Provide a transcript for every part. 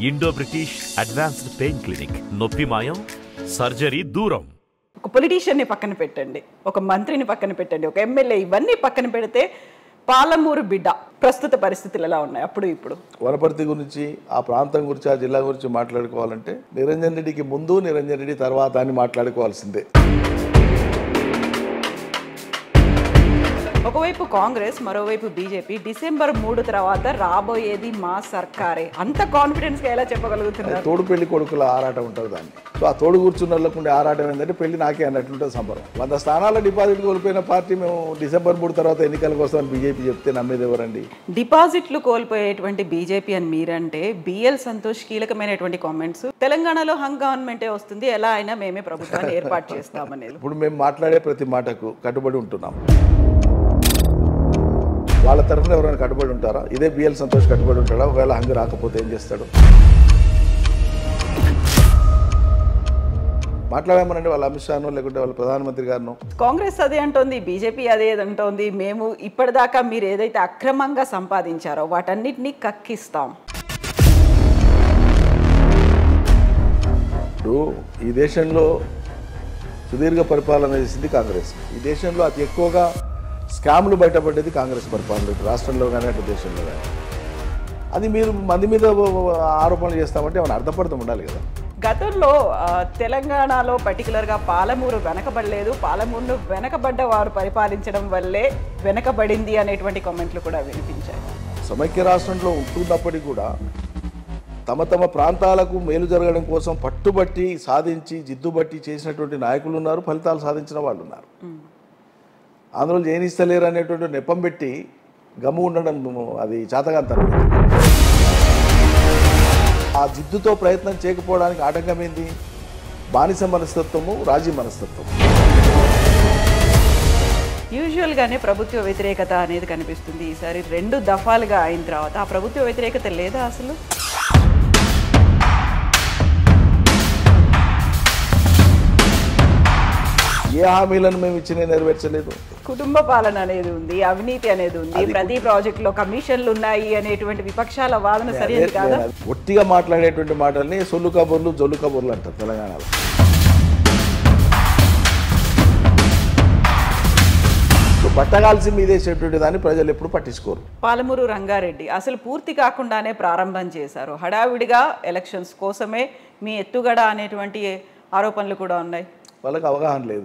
Indo British advanced pain clinic నొప్పి మాయం surgery దూరం ఒక పొలిటీషియన్ని పక్కన పెట్టండి ఒక మంత్రిని పక్కన పెట్టండి ఒక ఎమ్మెల్యే ఇవన్నీ పక్కన పెడితే పాలమూరు బిడ్డ ప్రస్తుత పరిస్థితులు ఎలా ఉన్నాయి అప్పుడు ఇప్పుడు వనపర్తి గురించి ఆ ప్రాంతం గురించి ఆ జిల్లా గురించి మాట్లాడుకోవాలంటే నిరంజన్ రెడ్డికి ముందు నిరంజన్ రెడ్డి తర్వాత అని మాట్లాడుకోవాల్సిందే ఒకవైపు కాంగ్రెస్ మరోవైపు బీజేపీ డిసెంబర్ మూడు తర్వాత రాబోయేది మా సర్కారే అంత కాన్ఫిడెన్స్ గా ఎలా చెప్పగలుగుతున్నారు తోడు పెళ్లి కొడుకుల ఆరాటం ఉంటుంది దాన్ని సో ఆ తోడు కూర్చున్న వాళ్ళకు ఉండే ఆరాటం ఏంటంటే పెళ్లి నాకే అన్నట్లుంటుంది సంబరం వంద స్థానాల డిపాజిట్ కోల్పోయిన పార్టీ మేము డిసెంబర్ మూడు తర్వాత ఎన్నికలకు వస్తామని బీజేపీ చెప్తే నమ్మేది ఎవరండి డిపాజిట్లు కోల్పోయేటువంటి బీజేపీ అని మీరంటే బిఎల్ సంతోష్ కీలకమైనటువంటి కామెంట్స్ తెలంగాణలో హంగ్ గవర్నమెంటే వస్తుంది ఎలా అయినా మేమే ప్రభుత్వాన్ని ఏర్పాటు చేస్తామనేది ఇప్పుడు మేము మాట్లాడే ప్రతి మాటకు కట్టుబడి ఉంటున్నాం వాళ్ళ తరఫున ఎవరైనా కట్టుబడి ఉంటారా ఇదే బిఎల్ సంతోష్ కట్టుబడి ఉంటాడా ఒకవేళ హంగు రాకపోతే ఏం చేస్తాడు మాట్లాడామనండి వాళ్ళ అమిత్ షాను లేకుంటే వాళ్ళ ప్రధానమంత్రి గారిను కాంగ్రెస్ అదే అంటోంది బీజేపీ అదే అంటోంది మేము ఇప్పటిదాకా మీరు ఏదైతే అక్రమంగా సంపాదించారో వాటన్నిటినీ కక్కిస్తాం ఇప్పుడు ఈ దేశంలో సుదీర్ఘ పరిపాలన చేసింది కాంగ్రెస్ ఈ దేశంలో అతి ఎక్కువగా స్కామ్లు బయటపడేది కాంగ్రెస్ పరిపాలన ఇటు రాష్ట్రంలో కానీ అటు దేశంలో కానీ అది మీరు మంది మీద ఆరోపణలు చేస్తామంటే ఏమైనా అర్థపడతాం ఉండాలి కదా గతంలో ఆ, తెలంగాణలో పర్టికులర్గా పాలమూరు వెనకబడలేదు పాలమూరును వెనకబడ్డ వారు పరిపాలించడం వల్లే వెనకబడింది అనేటువంటి కామెంట్లు కూడా వినిపించాయి సమైక్య రాష్ట్రంలో ఉంటున్నప్పటికీ కూడా తమ తమ ప్రాంతాలకు మేలు జరగడం కోసం పట్టుబట్టి సాధించి జిద్దుబట్టి చేసినటువంటి నాయకులు ఉన్నారు ఫలితాలు సాధించిన వాళ్ళు ఉన్నారు ఆంధ్రలో జయనిస్తలేరు అనేటువంటి నెపం పెట్టి గమ్ము ఉండడం అది చాతగాంతరం ఆ జిద్దుతో ప్రయత్నం చేయకపోవడానికి ఆటంకం ఏంది బానిస మనస్తత్వము రాజీ మనస్తత్వం యూజువల్గానే ప్రభుత్వ వ్యతిరేకత అనేది కనిపిస్తుంది ఈసారి రెండు దఫాలుగా అయిన తర్వాత ఆ ప్రభుత్వ వ్యతిరేకత లేదా అసలు ఏ హామీలను మేము ఇచ్చిన నెరవేర్చలేదు కుటుంబ పాలన అనేది ఉంది అవినీతి అనేది ఉంది ప్రతి ప్రాజెక్టులో కమిషన్లు ఉన్నాయి అనేటువంటి విపక్షాల వాదన సరైనది కాదా ఒట్టిగా మాట్లాడేటువంటి మాటల్ని సొల్లు కబుర్లు జొల్లు కబుర్లు అంటారు తెలంగాణలో ఇప్పుడు బట్టగాల్సి మీదేసేటువంటి దాన్ని ప్రజలు ఎప్పుడు పట్టించుకోరు పాలమూరు రంగారెడ్డి అసలు పూర్తి కాకుండానే ప్రారంభం చేశారు హడావిడిగా ఎలక్షన్స్ కోసమే మీ ఎత్తుగడ అనేటువంటి ఆరోపణలు కూడా ఉన్నాయి వాళ్ళకి అవగాహన లేదు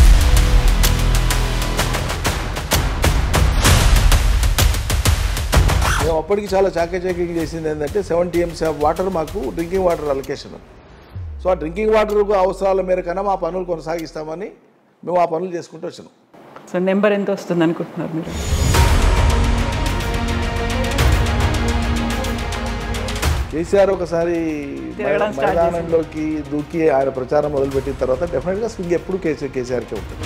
మేము అప్పటికి చాలా చాకచక్యం చేసింది ఏంటంటే సెవెన్ టీఎంసీ ఆఫ్ వాటర్ మాకు డ్రింకింగ్ వాటర్ అలొకేషన్ సో ఆ డ్రింకింగ్ వాటర్ అవసరాల మేరకన్నా మా పనులు కొనసాగిస్తామని మేము ఆ పనులు చేసుకుంటూ వచ్చినాం సో నెంబర్ ఎంత వస్తుంది అనుకుంటున్నారు మీరు కేసీఆర్ ఒకసారి తిరగడం start మైదానంలోకి దూకి ఆయన ప్రచారం మొదలుపెట్టిన తర్వాత డెఫినెట్గా స్వింగ్ ఎప్పుడు కేసీ కేసీఆర్కే ఉంటుంది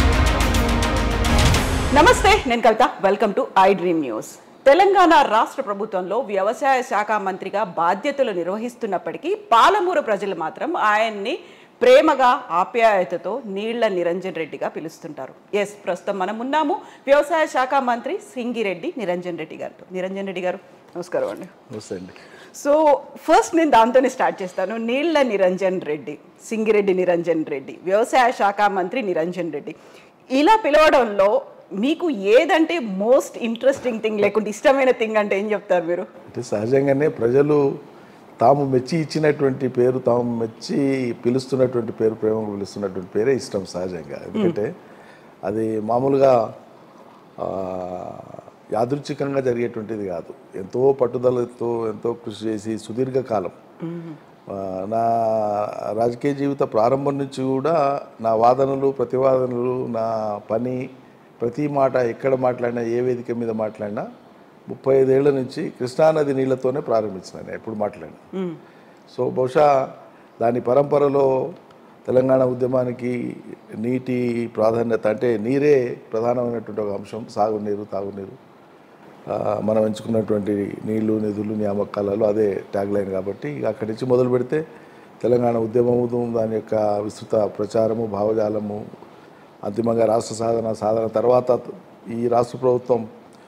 నమస్తే నేను Kavitha welcome to I dream news Telangana రాష్ట్ర ప్రభుత్వంలో వ్యవసాయ శాఖ మంత్రిగా బాధ్యతలు నిర్వహిస్తున్నప్పటికీ పాలమూరు ప్రజలు మాత్రం ఆయన్ని ప్రేమగా ఆప్యాయతతో నీళ్ల నిరంజన్ రెడ్డిగా పిలుస్తుంటారు ఎస్ ప్రస్తుతం మనం ఉన్నాము వ్యవసాయ శాఖ మంత్రి సింగిరెడ్డి నిరంజన్ రెడ్డి గారితో నిరంజన్ రెడ్డి గారు నమస్కారం అండి నమస్తే అండి సో ఫస్ట్ నేను దాంతోనే స్టార్ట్ చేస్తాను నీళ్ల నిరంజన్ రెడ్డి సింగిరెడ్డి నిరంజన్ రెడ్డి వ్యవసాయ శాఖ మంత్రి నిరంజన్ రెడ్డి ఇలా పిలవడంలో మీకు ఏదంటే మోస్ట్ ఇంట్రెస్టింగ్ థింగ్ లేకుంటే ఇష్టమైన థింగ్ అంటే ఏం చెప్తారు మీరు అంటే సహజంగానే ప్రజలు తాము మెచ్చి ఇచ్చినటువంటి పేరు తాము మెచ్చి పిలుస్తున్నటువంటి పేరు ప్రేమకు పిలుస్తున్నటువంటి పేరే ఇష్టం సహజంగా ఎందుకంటే అది మామూలుగా ఆ, యాదృచ్ఛికంగా జరిగేటువంటిది కాదు ఎంతో పట్టుదలతో ఎంతో కృషి చేసి సుదీర్ఘకాలం ఆ, నా రాజకీయ జీవిత ప్రారంభం నుంచి కూడా నా వాదనలు ప్రతివాదనలు నా పని ప్రతి మాట ఎక్కడ మాట్లాడినా ఏ వేదిక మీద మాట్లాడినా ముప్పై ఐదేళ్ల నుంచి కృష్ణానది నీళ్లతోనే ప్రారంభించిన ఎప్పుడు మాట్లాడినా సో బహుశా దాని పరంపరలో తెలంగాణ ఉద్యమానికి నీటి ప్రాధాన్యత అంటే నీరే ప్రధానమైనటువంటి ఒక అంశం సాగునీరు తాగునీరు ఆ, మనం ఎంచుకున్నటువంటి నీళ్లు నిధులు నియామకాలలో అదే ట్యాగ్ లైన్ కాబట్టి ఇక అక్కడి నుంచి మొదలు పెడితే తెలంగాణ ఉద్యమము దాని యొక్క విస్తృత ప్రచారము భావజాలము అంతిమంగా రాష్ట్ర సాధన సాధన తర్వాత ఈ రాష్ట్ర ప్రభుత్వం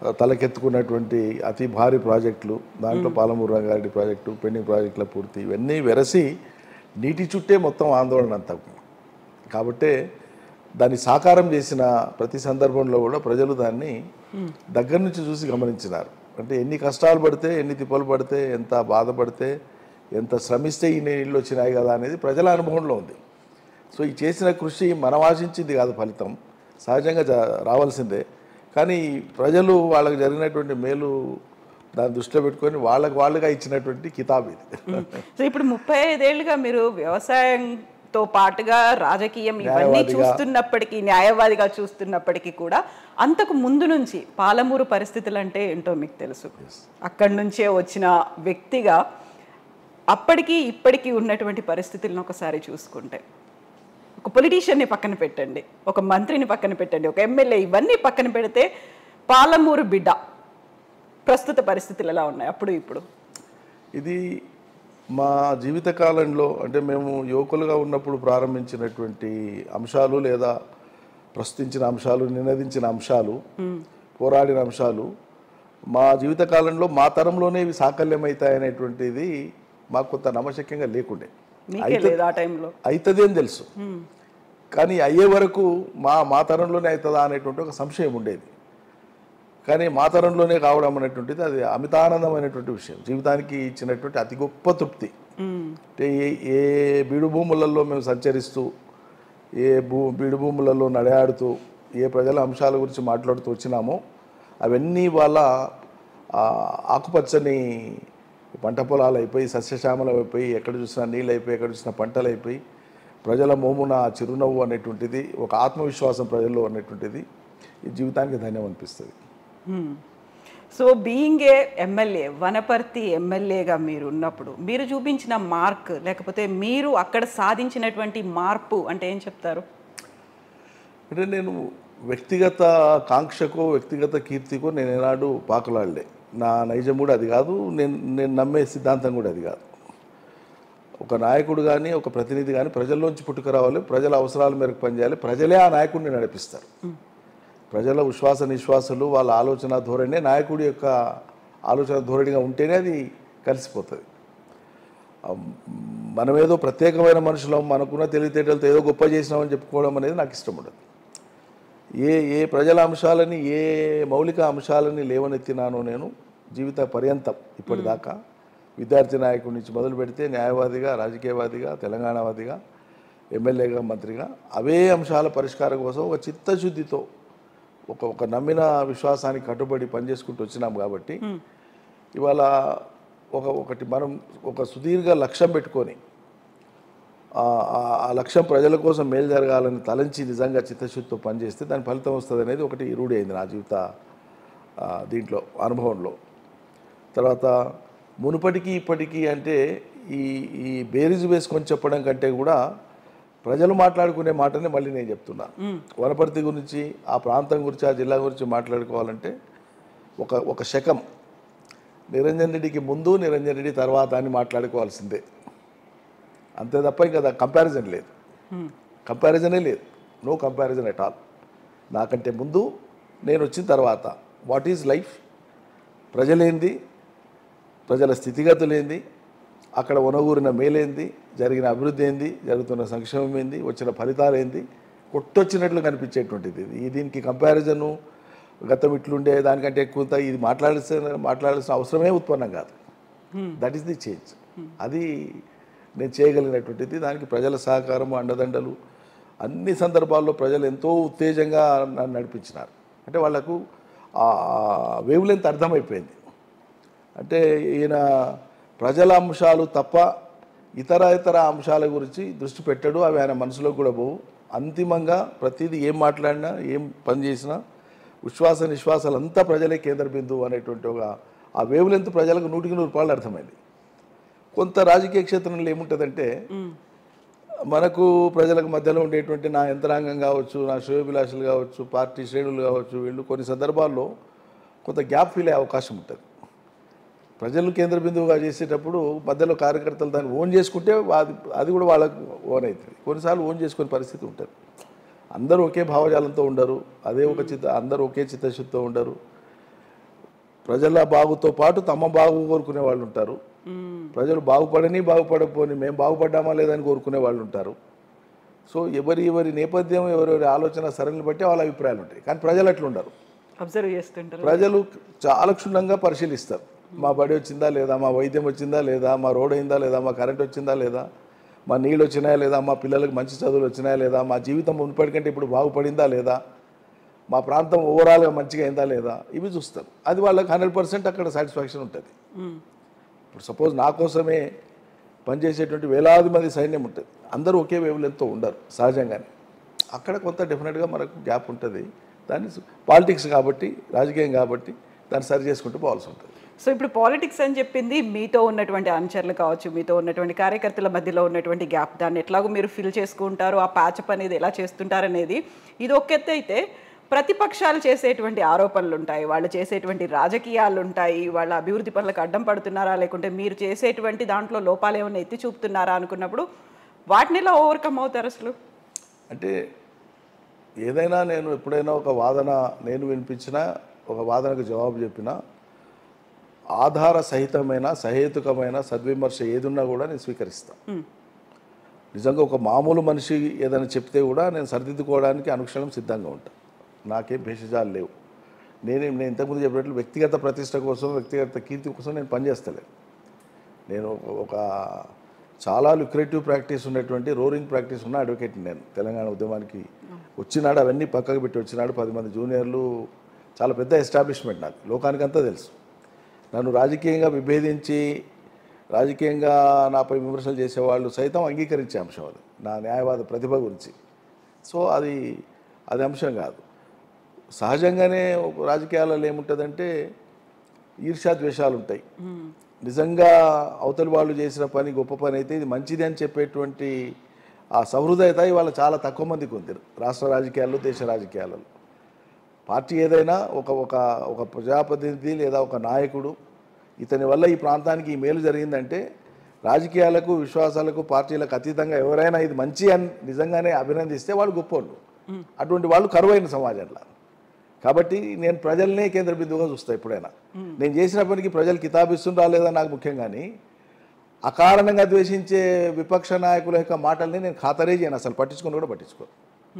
తలకెత్తుకున్నటువంటి అతి భారీ ప్రాజెక్టులు దాంట్లో పాలమూరు రంగారెడ్డి ప్రాజెక్టు పెండింగ్ ప్రాజెక్టుల పూర్తి ఇవన్నీ వెరసి నీటి చుట్టే మొత్తం ఆందోళన అంతా కాబట్టే దాన్ని సాకారం చేసిన ప్రతి సందర్భంలో కూడా ప్రజలు దాన్ని దగ్గర నుంచి చూసి గమనించినారు అంటే ఎన్ని కష్టాలు పడితే ఎన్ని తిప్పలు పడితే ఎంత బాధపడితే ఎంత శ్రమిస్తే ఈ నీళ్ళు వచ్చినాయి కదా అనేది ప్రజల అనుభవంలో ఉంది సో ఈ చేసిన కృషి మనం ఆశించింది కాదు ఫలితం సహజంగా జ- రావాల్సిందే కానీ ప్రజలు వాళ్ళకి జరిగినటువంటి మేలు దాన్ని దృష్టిలో పెట్టుకొని వాళ్ళకి వాళ్ళుగా ఇచ్చినటువంటి కితాబ్ ఇది సో ఇప్పుడు ముప్పై ఐదేళ్లుగా మీరు వ్యవసాయంతో పాటుగా రాజకీయం ఇవన్నీ న్యాయవాదిగా. చూస్తున్నప్పటికీ న్యాయవాదిగా చూస్తున్నప్పటికీ కూడా అంతకు ముందు నుంచి పాలమూరు పరిస్థితులు అంటే ఏంటో మీకు తెలుసు అక్కడి నుంచే వచ్చిన వ్యక్తిగా అప్పటికి ఇప్పటికీ ఉన్నటువంటి పరిస్థితులను ఒకసారి చూసుకుంటే ఒక పొలిటీషియన్ని పక్కన పెట్టండి ఒక మంత్రిని పక్కన పెట్టండి ఒక ఎమ్మెల్యే ఇవన్నీ పక్కన పెడితే పాలమూరు బిడ్డ ప్రస్తుత పరిస్థితులు ఎలా ఉన్నాయి అప్పుడు ఇప్పుడు ఇది మా జీవితకాలంలో అంటే మేము యువకులుగా ఉన్నప్పుడు ప్రారంభించినటువంటి అంశాలు లేదా ప్రస్తుతించిన అంశాలు నినదించిన అంశాలు పోరాడిన అంశాలు మా జీవితకాలంలో మా తరంలోనే ఇవి సాకల్యమవుతాయనేటువంటిది మాకు కొంత నమ్మశక్యంగా లేకుండే మీకే లేదు ఆ టైంలో అవుతుంది అని తెలుసు కానీ అయ్యే వరకు మా మా తరంలోనే అవుతుందా అనేటువంటి ఒక సంశయం ఉండేది కానీ మా తరంలోనే కావడం అనేటువంటిది అది అమితానందమైనటువంటి విషయం జీవితానికి ఇచ్చినటువంటి అతి గొప్ప తృప్తి అంటే ఏ ఏ బీడు భూములలో మేము సంచరిస్తూ ఏ భూ బీడు భూములలో నడయాడుతూ ఏ ప్రజల అంశాల గురించి మాట్లాడుతూ వచ్చినామో అవన్నీ వాళ్ళ ఆ, ఆకుపచ్చని పంట పొలాలు అయిపోయి సస్యశ్యామలం అయిపోయి ఎక్కడ చూసినా నీళ్ళు అయిపోయి ఎక్కడ చూసినా పంటలు అయిపోయి ప్రజల మోమున ఆ చిరునవ్వు అనేటువంటిది ఒక ఆత్మవిశ్వాసం ప్రజల్లో అనేటువంటిది ఈ జీవితానికి ధన్యం అనిపిస్తుంది so being a MLA Wanaparthy ఎమ్మెల్యేగా మీరు ఉన్నప్పుడు మీరు చూపించిన మార్క్ లేకపోతే మీరు అక్కడ సాధించినటువంటి మార్పు అంటే ఏం చెప్తారు అంటే నేను వ్యక్తిగత కాంక్షకో వ్యక్తిగత కీర్తికో నేను ఏనాడు పాకులాడలే నా నైజం కూడా అది కాదు నేను నేను నమ్మే సిద్ధాంతం కూడా అది కాదు ఒక నాయకుడు కానీ ఒక ప్రతినిధి కానీ ప్రజల్లోంచి పుట్టుకురావాలి ప్రజల అవసరాల మేరకు పనిచేయాలి ప్రజలే ఆ నాయకుడిని నడిపిస్తారు ప్రజల విశ్వాస నిశ్వాసాలు వాళ్ళ ఆలోచన ధోరణి నాయకుడి యొక్క ఆలోచన ధోరణిగా ఉంటేనే అది కలిసిపోతుంది ఆ, మనమేదో ప్రత్యేకమైన మనుషులం మనకున్న తెలివితేటలతో ఏదో గొప్ప చేసినామని చెప్పుకోవడం అనేది నాకు ఇష్టం ఉండదు ఏ ఏ ప్రజల అంశాలని ఏ మౌలిక అంశాలని లేవనెత్తినానో నేను జీవిత పర్యంతం ఇప్పటిదాకా విద్యార్థి నాయకుడి నుంచి మొదలు పెడితే న్యాయవాదిగా రాజకీయవాదిగా తెలంగాణవాదిగా ఎమ్మెల్యేగా మంత్రిగా అవే అంశాల పరిష్కారం కోసం ఒక చిత్తశుద్ధితో ఒక ఒక నమ్మిన విశ్వాసానికి కట్టుబడి పనిచేసుకుంటూ వచ్చినాం కాబట్టి ఇవాళ ఒక ఒకటి మనం ఒక సుదీర్ఘ లక్ష్యం పెట్టుకొని ఆ- ఆ- ఆ లక్ష్యం ప్రజల కోసం మేలు జరగాలని తలంచి నిజంగా చిత్తశుద్ధితో పనిచేస్తే దాని ఫలితం వస్తుంది అనేది ఒకటి రూఢి అయింది నా జీవిత ఆ, దీంట్లో అనుభవంలో తర్వాత మునుపటికి ఇప్పటికీ అంటే ఈ ఈ బేరీజు వేసుకొని చెప్పడం కంటే కూడా ప్రజలు మాట్లాడుకునే మాటనే మళ్ళీ నేను చెప్తున్నా వనపర్తి గురించి ఆ ప్రాంతం గురించి ఆ జిల్లా గురించి మాట్లాడుకోవాలంటే ఒక ఒక శకం నిరంజన్ రెడ్డికి ముందు నిరంజన్ రెడ్డి తర్వాత అని మాట్లాడుకోవాల్సిందే అంతే తప్ప ఇంకా కంపారిజన్ లేదు కంపారిజనే లేదు నో కంపారిజన్ ఎట్ ఆల్ నాకంటే ముందు నేను వచ్చిన తర్వాత వాట్ ఈజ్ లైఫ్ ప్రజలేంది ప్రజల స్థితిగతులు ఏంది అక్కడ ఒనగూరిన మేలేంది జరిగిన అభివృద్ధి ఏంది జరుగుతున్న సంక్షేమం ఏంది వచ్చిన ఫలితాలు ఏంది కొట్టొచ్చినట్లు కనిపించేటువంటిది ఇది ఈ దీనికి కంపారిజను గతం ఇట్లుండే దానికంటే ఎక్కువ ఉందా, ఇది మాట్లాడాల్సిన మాట్లాడాల్సిన అవసరమే ఉత్పన్నం కాదు దట్ ఈస్ ది చేంజ్ అది నేను చేయగలిగినటువంటిది దానికి ప్రజల సహకారం అండదండలు అన్ని సందర్భాల్లో ప్రజలు ఎంతో ఉత్తేజంగా నన్ను నడిపించినారు అంటే వాళ్ళకు ఆ వేవ్ లెంత్ అర్థమైపోయింది అంటే ఈయన ప్రజల అంశాలు తప్ప ఇతర ఇతర అంశాల గురించి దృష్టి పెట్టడు అవి ఆయన మనసులో కూడా పోవు అంతిమంగా ప్రతిదీ ఏం మాట్లాడినా ఏం పని చేసినా విశ్వాస నిశ్వాసాలు అంతా ప్రజలే కేంద్ర బిందువు అనేటువంటి ఒక ఆ వేవ్ లెంత్ ప్రజలకు నూటికి నూరు రూపాయలు అర్థమైంది కొంత రాజకీయ క్షేత్రంలో ఏముంటుందంటే మనకు ప్రజలకు మధ్యలో ఉండేటువంటి నా యంత్రాంగం కావచ్చు నా శ్రేయోభిలాషులు కావచ్చు పార్టీ శ్రేణులు కావచ్చు వీళ్ళు కొన్ని సందర్భాల్లో కొంత గ్యాప్ ఫీల్ అయ్యే అవకాశం ఉంటుంది ప్రజలు కేంద్ర బిందువుగా చేసేటప్పుడు మధ్యలో కార్యకర్తలు దాన్ని ఓన్ చేసుకుంటే అది అది కూడా వాళ్ళకు ఓన్ అవుతుంది కొన్నిసార్లు ఓన్ చేసుకునే పరిస్థితి ఉంటుంది అందరూ ఒకే భావజాలంతో ఉండరు అదే ఒక చిత్త అందరూ ఒకే చిత్తశుద్ధితో ఉండరు ప్రజల బాగుతో పాటు తమ బాగు కోరుకునే వాళ్ళు ఉంటారు ప్రజలు బాగుపడని బాగుపడకపోని మేము బాగుపడ్డామా లేదని కోరుకునే వాళ్ళు ఉంటారు సో ఎవరి ఎవరి నేపథ్యం ఎవరెవరి ఆలోచన సరళిని బట్టి వాళ్ళ అభిప్రాయాలు ఉంటాయి కానీ ప్రజలు అట్లా ఉండరు అబ్జర్వ్ చేస్తుంటారు ప్రజలు చాలా క్షుణ్ణంగా పరిశీలిస్తారు మా బడి వచ్చిందా లేదా మా వైద్యం వచ్చిందా లేదా మా రోడ్ అయిందా లేదా మా కరెంట్ వచ్చిందా లేదా మా నీళ్ళు వచ్చినాయా లేదా మా పిల్లలకు మంచి చదువులు వచ్చినాయా లేదా మా జీవితం మునుపటికంటే ఇప్పుడు బాగుపడిందా లేదా మా ప్రాంతం ఓవరాల్గా మంచిగా అయిందా లేదా ఇవి చూస్తారు అది వాళ్ళకి హండ్రెడ్ పర్సెంట్ అక్కడ సాటిస్ఫాక్షన్ ఉంటుంది ఇప్పుడు సపోజ్ నా కోసమే పనిచేసేటువంటి వేలాది మంది సైన్యం ఉంటుంది అందరూ ఒకే వేవులెంతో ఉండరు సహజంగానే అక్కడ కొంత డెఫినెట్గా మనకు గ్యాప్ ఉంటుంది దాన్ని పాలిటిక్స్ కాబట్టి రాజకీయం కాబట్టి దాన్ని సరి చేసుకుంటూ పోవాల్సి ఉంటుంది సో ఇప్పుడు పాలిటిక్స్ అని చెప్పింది మీతో ఉన్నటువంటి అనుచరులు కావచ్చు మీతో ఉన్నటువంటి కార్యకర్తల మధ్యలో ఉన్నటువంటి గ్యాప్ దాన్ని ఎట్లాగో మీరు ఫిల్ చేసుకుంటారు ఆ ప్యాచప్ అనేది ఎలా చేస్తుంటారు అనేది ఇది ఒక ఎత్తు అయితే ప్రతిపక్షాలు చేసేటువంటి ఆరోపణలు ఉంటాయి వాళ్ళు చేసేటువంటి రాజకీయాలు ఉంటాయి వాళ్ళ అభివృద్ధి పనులకు అడ్డం పడుతున్నారా లేకుంటే మీరు చేసేటువంటి దాంట్లో లోపాలు ఏమైనా ఎత్తి చూపుతున్నారా అనుకున్నప్పుడు వాటిని ఎలా ఓవర్కమ్ అవుతారు అసలు అంటే ఏదైనా నేను ఎప్పుడైనా ఒక వాదన నేను వినిపించినా ఒక వాదనకు జవాబు చెప్పినా ఆధార సహితమైన సహేతుకమైన సద్విమర్శ ఏదున్నా కూడా నేను స్వీకరిస్తాను నిజంగా ఒక మామూలు మనిషి ఏదైనా చెప్తే కూడా నేను సరిదిద్దుకోవడానికి అనుక్షణం సిద్ధంగా ఉంటాను నాకేం భేషజాలు లేవు నేనేం నేను ఇంతకుముందు చెప్పినట్లు వ్యక్తిగత ప్రతిష్ట కోసం వ్యక్తిగత కీర్తి కోసం నేను పనిచేస్తలేను నేను ఒక చాలా లుక్రేటివ్ ప్రాక్టీస్ ఉన్నటువంటి రోరింగ్ ప్రాక్టీస్ ఉన్న అడ్వకేట్ నేను తెలంగాణ ఉద్యమానికి వచ్చినాడు అవన్నీ పక్కకు పెట్టి వచ్చినాడు పది మంది జూనియర్లు చాలా పెద్ద ఎస్టాబ్లిష్మెంట్ నాకు లోకానికంతా తెలుసు నన్ను రాజకీయంగా విభేదించి రాజకీయంగా నాపై విమర్శలు చేసేవాళ్ళు సైతం అంగీకరించే అంశం అది నా న్యాయవాద ప్రతిభ గురించి సో అది అది అంశం కాదు సహజంగానే ఒక రాజకీయాలలో ఏముంటుందంటే ఈర్ష్యాద్వేషాలు ఉంటాయి నిజంగా అవతలి వాళ్ళు చేసిన పని గొప్ప పని అయితే ఇది మంచిది అని చెప్పేటువంటి ఆ సహృదయత ఇవాళ చాలా తక్కువ మందికి ఉంది రాష్ట్ర రాజకీయాల్లో దేశ రాజకీయాలలో పార్టీ ఏదైనా ఒక ఒక ఒక ప్రజాప్రతినిధి లేదా ఒక నాయకుడు ఇతని వల్ల ఈ ప్రాంతానికి ఈ మేలు జరిగిందంటే రాజకీయాలకు విశ్వాసాలకు పార్టీలకు అతీతంగా ఎవరైనా ఇది మంచి అని నిజంగానే అభినందిస్తే వాళ్ళు గొప్పోళ్ళు అటువంటి వాళ్ళు కరువైన సమాజంలో కాబట్టి నేను ప్రజల్నే కేంద్ర బిందువుగా చూస్తా ఎప్పుడైనా నేను చేసిన పనికి ప్రజలు కితాబిస్తుండ్రా లేదా నాకు ముఖ్యం కానీ అకారణంగా ద్వేషించే విపక్ష నాయకుల యొక్క మాటల్ని నేను ఖాతరే చేయను అసలు పట్టించుకొని కూడా పట్టించుకోను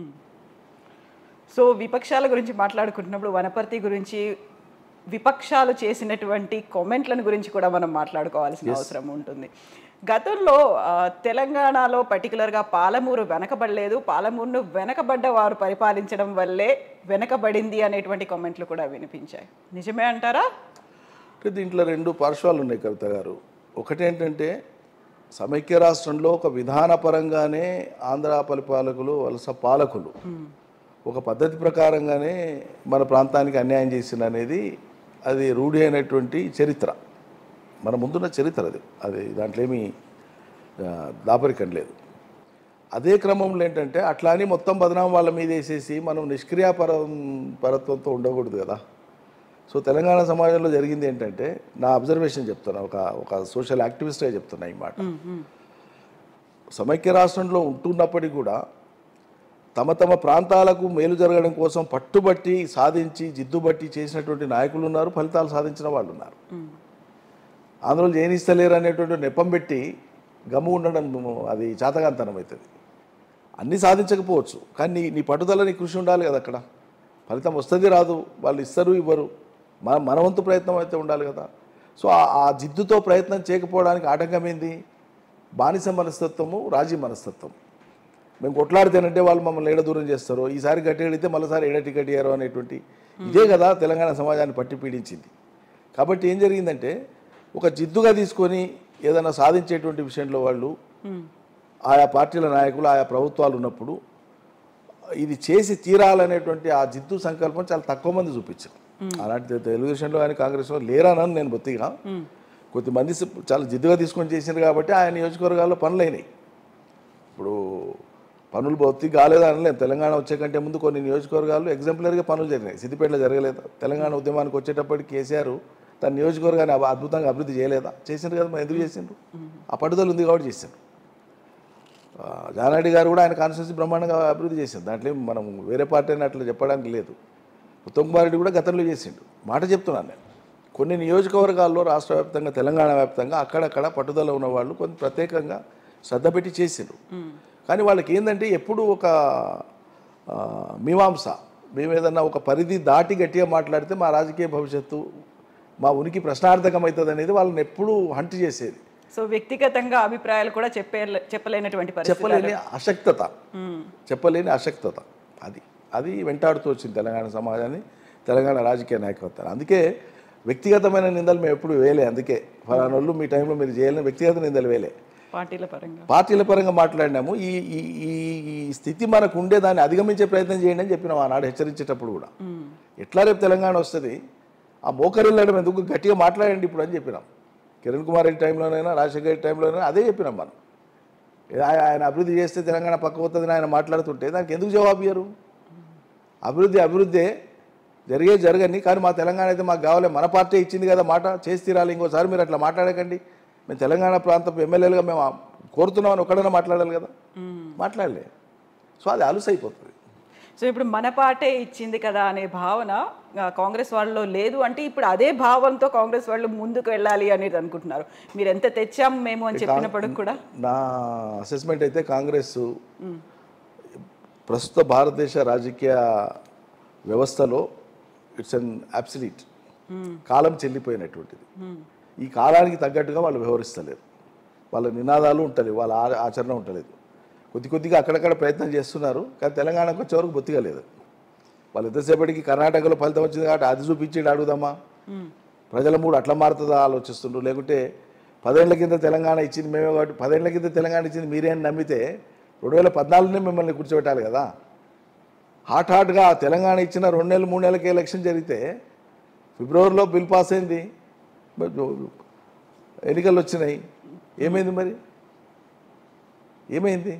సో విపక్షాల గురించి మాట్లాడుకుంటున్నప్పుడు వనపర్తి గురించి విపక్షాలు చేసినటువంటి కామెంట్లను గురించి కూడా మనం మాట్లాడుకోవాల్సిన అవసరం ఉంటుంది గతంలో ఆ, తెలంగాణలో పర్టికులర్గా పాలమూరు వెనకబడలేదు పాలమూరును వెనకబడ్డ వారు పరిపాలించడం వల్లే వెనకబడింది అనేటువంటి కామెంట్లు కూడా వినిపించాయి నిజమే అంటారా అంటే దీంట్లో రెండు పార్శ్వాలు ఉన్నాయి కవిత గారు ఒకటేంటంటే సమైక్య రాష్ట్రంలో ఒక విధానపరంగానే ఆంధ్ర పరిపాలకులు వలస పాలకులు ఒక పద్ధతి ప్రకారంగానే మన ప్రాంతానికి అన్యాయం చేసిన అనేది అది రూఢి అయినటువంటి చరిత్ర మన ముందున్న చరిత్ర అది అది దాంట్లో ఏమీ ఆ, దాపరికం లేదు అదే క్రమంలో ఏంటంటే అట్లా అని మొత్తం బదనాం వాళ్ళ మీద వేసేసి మనం నిష్క్రియాపర పరత్వంతో ఉండకూడదు కదా సో తెలంగాణ సమాజంలో జరిగింది ఏంటంటే నా అబ్జర్వేషన్ చెప్తున్నా ఒక ఒక సోషల్ యాక్టివిస్ట్గా చెప్తున్నా ఈ మాట సమైక్య రాష్ట్రంలో ఉంటున్నప్పటికీ కూడా తమ తమ ప్రాంతాలకు మేలు జరగడం కోసం పట్టుబట్టి సాధించి జిద్దుబట్టి చేసినటువంటి నాయకులు ఉన్నారు ఫలితాలు సాధించిన వాళ్ళు ఉన్నారు ఆంధ్రలో జయనిస్తలేరు అనేటువంటి నెపం పెట్టి గమ్ము ఉండడం అది చాతగాంతనం అవుతుంది అన్నీ సాధించకపోవచ్చు కానీ నీ నీ పట్టుదల నీ కృషి ఉండాలి కదా అక్కడ ఫలితం వస్తుంది రాదు వాళ్ళు ఇస్తారు ఇవ్వరు మన మన వంతు ప్రయత్నం అయితే ఉండాలి కదా సో ఆ- ఆ జిద్దుతో ప్రయత్నం చేయకపోవడానికి ఆటంకం ఏంది బానిస మనస్తత్వము రాజీ మనస్తత్వం మేము కొట్లాడితేనంటే వాళ్ళు మమ్మల్ని ఏడ దూరం చేస్తారో ఈసారి గట్టి అడిగితే మళ్ళీసారి ఏడ టికెట్ ఇయ్యారో అనేటువంటి ఇదే కదా తెలంగాణ సమాజాన్ని పట్టి పీడించింది కాబట్టి ఏం జరిగిందంటే ఒక జిద్దుగా తీసుకొని ఏదైనా సాధించేటువంటి విషయంలో వాళ్ళు ఆయా పార్టీల నాయకులు ఆయా ప్రభుత్వాలు ఉన్నప్పుడు ఇది చేసి తీరాలనేటువంటి ఆ జిద్దు సంకల్పం చాలా తక్కువ మంది చూపించారు అలాంటి తెలుగుదేశంలో కానీ కాంగ్రెస్లో లేరానని నేను బొత్తిగా కొద్దిమంది సి- చాలా జిద్దుగా తీసుకొని చేసిండ్రు కాబట్టి ఆయన నియోజకవర్గాల్లో పనులు అయినాయి ఇప్పుడు పనులు బొత్తి కాలేదు అనలేదు తెలంగాణ వచ్చే కంటే ముందు కొన్ని నియోజకవర్గాల్లో ఎగ్జాంపులర్గా పనులు జరిగినాయి సిద్దిపేటలో జరగలేదు తెలంగాణ ఉద్యమానికి వచ్చేటప్పటికి కేసీఆర్ తన నియోజకవర్గాన్ని అబ- అద్భుతంగా అభివృద్ధి చేయలేదా చేసిండ్రు కదా మరి ఎందుకు చేసిండ్రు ఆ పట్టుదల ఉంది కాబట్టి చేసిండ్రు ఆ, జానారెడ్డి గారు కూడా ఆయన కాన్స్టిట్యూన్సీ బ్రహ్మాండంగా అభివృద్ధి చేసింది దాంట్లో ఏం మనం వేరే పార్టీ అని అట్లా చెప్పడానికి లేదు ఉత్తమ్ కుమార్ రెడ్డి కూడా గతంలో చేసిండు మాట చెప్తున్నాను నేను కొన్ని నియోజకవర్గాల్లో రాష్ట్ర వ్యాప్తంగా తెలంగాణ వ్యాప్తంగా అక్కడక్కడ పట్టుదల ఉన్న వాళ్ళు కొంత ప్రత్యేకంగా శ్రద్ధ పెట్టి చేసిండ్రు కానీ వాళ్ళకి ఏంటంటే ఎప్పుడు ఒక ఆ, మీమాంస మేము ఏదన్నా ఒక పరిధి దాటి గట్టిగా మాట్లాడితే మా రాజకీయ భవిష్యత్తు మా ఉనికి ప్రశ్నార్థకం అవుతుంది అనేది వాళ్ళని ఎప్పుడూ హంట్ చేసేది సో వ్యక్తిగతంగా అభిప్రాయాలు కూడా చెప్పే చెప్పలేనటువంటి పరిస్థితి చెప్పలేని అశక్తత చెప్పలేని అశక్తత అది అది వెంటాడుతూ వచ్చింది తెలంగాణ సమాజాన్ని తెలంగాణ రాజకీయ నాయకత్వాన్ని అందుకే వ్యక్తిగతమైన నిందలు మేము ఎప్పుడు వేయలే అందుకే ఫలానా వాళ్ళు మీ టైంలో మీరు చేయలేని వ్యక్తిగత నిందలు వేయలే పార్టీల పరంగా పార్టీల పరంగా మాట్లాడినాము ఈ ఈ ఈ ఈ స్థితి మనకు ఉండే దాన్ని అధిగమించే ప్రయత్నం చేయండి అని చెప్పినాం ఆనాడు హెచ్చరించేటప్పుడు కూడా ఎట్లా రేపు తెలంగాణ వస్తుంది ఆ మోకరిల్లడం ఎందుకు గట్టిగా మాట్లాడండి ఇప్పుడు అని చెప్పినాం కిరణ్ కుమార్ రెడ్డి టైంలోనైనా రాజశేఖర రెడ్డి టైంలోనైనా అదే చెప్పినాం మనం ఏ- ఆయ- ఆయన అభివృద్ధి చేస్తే తెలంగాణ పక్క పోతుందని ఆయన మాట్లాడుతుంటే దానికి ఎందుకు జవాబు ఇయ్యరు అభివృద్ధి అభివృద్ధే జరిగే జరగని కానీ మా తెలంగాణ అయితే మాకు కావాలి మన పార్టీ ఇచ్చింది కదా మాట చేసి తీరాలి ఇంకోసారి మీరు అట్లా మాట్లాడకండి మేము తెలంగాణ ప్రాంతం ఎమ్మెల్యేలుగా మేము కోరుతున్నామని ఒక్కడైనా మాట్లాడాలి కదా మాట్లాడలే సో అది అలుసైపోతుంది సో ఇప్పుడు మన పార్టీ ఇచ్చింది కదా అనే భావన ఆ, కాంగ్రెస్ వాళ్ళలో లేదు అంటే ఇప్పుడు అదే భావంతో కాంగ్రెస్ వాళ్ళు ముందుకు వెళ్ళాలి అనేది అనుకుంటున్నారు మీరు ఎంత తెచ్చాం మేము అని చెప్పినప్పటికి కూడా నా అసెస్మెంట్ అయితే కాంగ్రెస్ ప్రస్తుత భారతదేశ రాజకీయ వ్యవస్థలో ఇట్స్ అన్ అబ్సలీట్ కాలం చెల్లిపోయినటువంటిది ఈ కాలానికి తగ్గట్టుగా వాళ్ళు వ్యవహరిస్తలేరు వాళ్ళ నినాదాలు ఉంటలేవు వాళ్ళ ఆ- ఆచరణ ఉంటలేదు కొద్ది కొద్దిగా అక్కడక్కడ ప్రయత్నం చేస్తున్నారు కానీ తెలంగాణకు వచ్చే వరకు బొత్తిగా లేదు వాళ్ళు ఎంతసేపటికి కర్ణాటకలో ఫలితం వచ్చింది కాబట్టి అది చూపించి అడుగుదామా ప్రజల మూడు అట్లా మారుతుందా ఆలోచిస్తుండ్రు లేకుంటే పదేళ్ల కింద తెలంగాణ ఇచ్చింది మేమే కాబట్టి పదేళ్ల కింద తెలంగాణ ఇచ్చింది మీరే అని నమ్మితే రెండు వేల పద్నాలుగునే మిమ్మల్ని కూర్చోబెట్టాలి కదా హాట్ హాట్గా తెలంగాణ ఇచ్చిన రెండు నెలలు మూడు నెలలకి ఎలక్షన్ జరిగితే ఫిబ్రవరిలో బిల్ పాస్ అయింది మరి ఎన్నికలు వచ్చినాయి ఏమైంది మరి ఏమైంది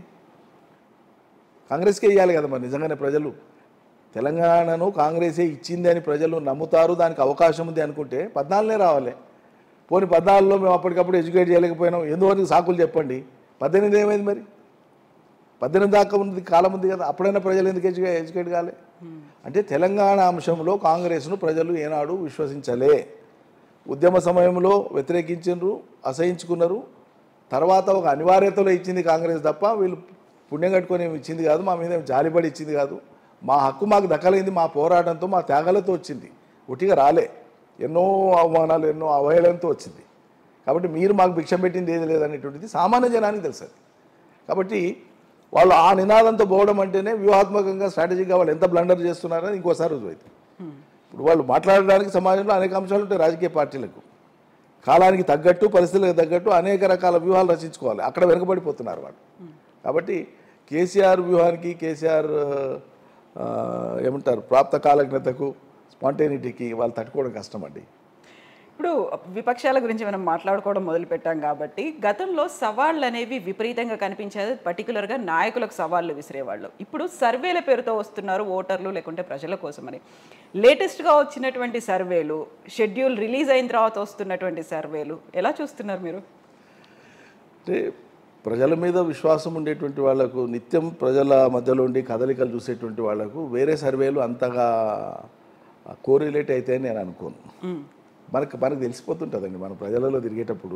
కాంగ్రెస్కే ఇవ్వాలి కదా మరి నిజంగానే ప్రజలు తెలంగాణను కాంగ్రెసే ఇచ్చింది అని ప్రజలు నమ్ముతారు దానికి అవకాశం ఉంది అనుకుంటే పద్నాలుగునే రావాలి పోనీ పద్నాలుగులో మేము అప్పటికప్పుడు ఎడ్యుకేట్ చేయలేకపోయినాం ఎందువరకు సాకులు చెప్పండి పద్దెనిమిది ఏమైంది మరి పద్దెనిమిది దాకా ఉంది కాలం ఉంది కదా అప్పుడైనా ప్రజలు ఎందుకు ఎడ్యుకే ఎడ్యుకేట్ కాలే అంటే తెలంగాణ అంశంలో కాంగ్రెస్ను ప్రజలు ఏనాడు విశ్వసించలే ఉద్యమ సమయంలో వ్యతిరేకించారు అసహించుకున్నారు తర్వాత ఒక అనివార్యతలో ఇచ్చింది కాంగ్రెస్ తప్ప వీళ్ళు పుణ్యం కట్టుకొని ఏమి ఇచ్చింది కాదు మా మీద ఏమి జాలిపడి ఇచ్చింది కాదు మా హక్కు మాకు దక్కలేంది మా పోరాటంతో మా త్యాగాలతో వచ్చింది ఒట్టిగా రాలే ఎన్నో అవమానాలు ఎన్నో అవహేళనతో వచ్చింది కాబట్టి మీరు మాకు భిక్షం పెట్టింది ఏది లేదనేటువంటిది సామాన్య జనానికి తెలుసు అది. కాబట్టి వాళ్ళు ఆ నినాదంతో పోవడం అంటేనే వ్యూహాత్మకంగా స్ట్రాటజీగా వాళ్ళు ఎంత బ్లండర్ చేస్తున్నారని ఇంకోసారి రుజువైతుంది ఇప్పుడు వాళ్ళు మాట్లాడడానికి సమాజంలో అనేక అంశాలు ఉంటాయి రాజకీయ పార్టీలకు కాలానికి తగ్గట్టు పరిస్థితులకు తగ్గట్టు అనేక రకాల వ్యూహాలు రచించుకోవాలి అక్కడ వెనుకబడిపోతున్నారు వాళ్ళు కాబట్టి కేసీఆర్ వ్యూహానికి కేసీఆర్ ఆ, ఏమంటారు ప్రాప్త కాలజ్ఞతకు స్పాంటేనిటీకి వాళ్ళు తట్టుకోవడం కష్టం అండి ఇప్పుడు విపక్షాల గురించి మనం మాట్లాడుకోవడం మొదలు పెట్టాం కాబట్టి గతంలో సవాళ్ళు అనేవి విపరీతంగా కనిపించేది పర్టికులర్గా నాయకులకు సవాళ్ళు విసిరేవాళ్ళు ఇప్పుడు సర్వేల పేరుతో వస్తున్నారు ఓటర్లు లేకుంటే ప్రజల కోసమని లేటెస్ట్గా వచ్చినటువంటి సర్వేలు షెడ్యూల్ రిలీజ్ అయిన తర్వాత వస్తున్నటువంటి సర్వేలు ఎలా చూస్తున్నారు మీరు అంటే ప్రజల మీద విశ్వాసం ఉండేటువంటి వాళ్ళకు నిత్యం ప్రజల మధ్యలో ఉండి కదలికలు చూసేటువంటి వాళ్ళకు వేరే సర్వేలు అంతగా కోరిలేట్ అవుతాయని నేను అనుకోను మనకు మనకు తెలిసిపోతుంటుందండి మన ప్రజలలో తిరిగేటప్పుడు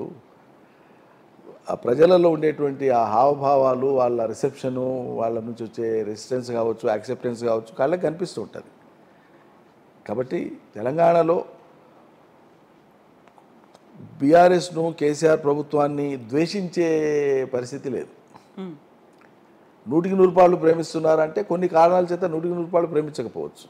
ఆ ప్రజలలో ఉండేటువంటి ఆ హావభావాలు వాళ్ళ రిసెప్షను వాళ్ళ నుంచి వచ్చే రెసిస్టెన్స్ కావచ్చు యాక్సెప్టెన్స్ కావచ్చు కళ్ళకి కనిపిస్తూ ఉంటుంది కాబట్టి తెలంగాణలో బీఆర్ఎస్ను కేసీఆర్ ప్రభుత్వాన్ని ద్వేషించే పరిస్థితి లేదు నూటికి నూరు పాళ్ళు ప్రేమిస్తున్నారంటే కొన్ని కారణాల చేత నూటికి నూరు పాళ్ళు ప్రేమించకపోవచ్చు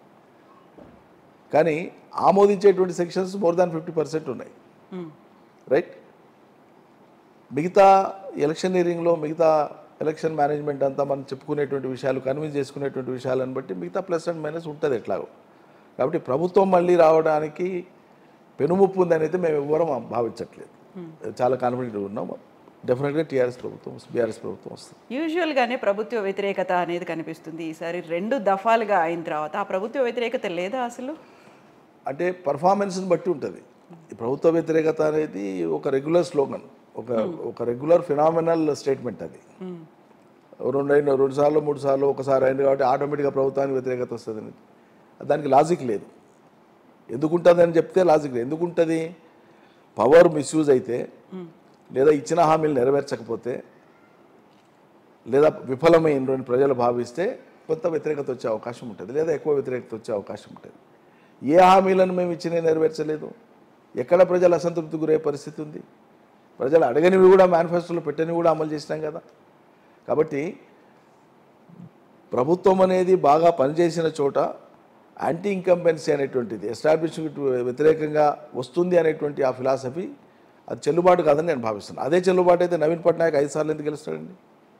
కానీ ఆమోదించేటువంటి sections more than fifty percent ఉన్నాయి రైట్ మిగతా ఎలక్షనీరింగ్లో మిగతా ఎలక్షన్ మేనేజ్మెంట్ అంతా మనం చెప్పుకునేటువంటి విషయాలు కన్విన్స్ చేసుకునేటువంటి విషయాలను బట్టి మిగతా ప్లస్ అండ్ మైనస్ ఉంటుంది ఎట్లాగో కాబట్టి ప్రభుత్వం మళ్ళీ రావడానికి పెనుముప్పు ఉందని అయితే మేము ఎవ్వరం భావించట్లేదు చాలా కాన్ఫిడెంట్ ఉన్నాం డెఫినెట్గా టీఆర్ఎస్ ప్రభుత్వం బీఆర్ఎస్ ప్రభుత్వం వస్తుంది యూజువల్గానే ప్రభుత్వ వ్యతిరేకత అనేది కనిపిస్తుంది ఈసారి రెండు దఫాలుగా అయిన తర్వాత ఆ ప్రభుత్వ వ్యతిరేకత లేదా అసలు అంటే పర్ఫార్మెన్స్ని బట్టి ఉంటుంది ఈ ప్రభుత్వ వ్యతిరేకత అనేది ఒక రెగ్యులర్ స్లోగన్ ఒక ఒక రెగ్యులర్ ఫినామినల్ స్టేట్మెంట్ అది రెండు అయిన రెండు సార్లు మూడు సార్లు ఒకసారి అయింది కాబట్టి ఆటోమేటిక్గా ప్రభుత్వానికి వ్యతిరేకత వస్తుంది దానికి లాజిక్ లేదు ఎందుకుంటుంది అని చెప్తే లాజిక్ ఎందుకు ఉంటుంది పవర్ మిస్యూజ్ అయితే లేదా ఇచ్చిన హామీలు నెరవేర్చకపోతే లేదా విఫలమైనటువంటి ప్రజలు భావిస్తే కొంత వ్యతిరేకత వచ్చే అవకాశం ఉంటుంది లేదా ఎక్కువ వ్యతిరేకత వచ్చే అవకాశం ఉంటుంది ఏ హామీలను మేము ఇచ్చినా నెరవేర్చలేదు ఎక్కడ ప్రజలు అసంతృప్తి గురయ్యే పరిస్థితి ఉంది ప్రజలు అడగనివి కూడా మేనిఫెస్టోలో పెట్టనివి కూడా అమలు చేసినాం కదా కాబట్టి ప్రభుత్వం అనేది బాగా పనిచేసిన చోట యాంటీ ఇన్కంపెన్సీ అనేటువంటిది ఎస్టాబ్లిష్మెంట్ వ్యతిరేకంగా వస్తుంది అనేటువంటి ఆ ఫిలాసఫీ అది చెల్లుబాటు కాదని నేను భావిస్తున్నాను అదే చెల్లుబాటు అయితే నవీన్ పట్నాయక్ ఐదు సార్లు ఎందుకు గెలుస్తాడండి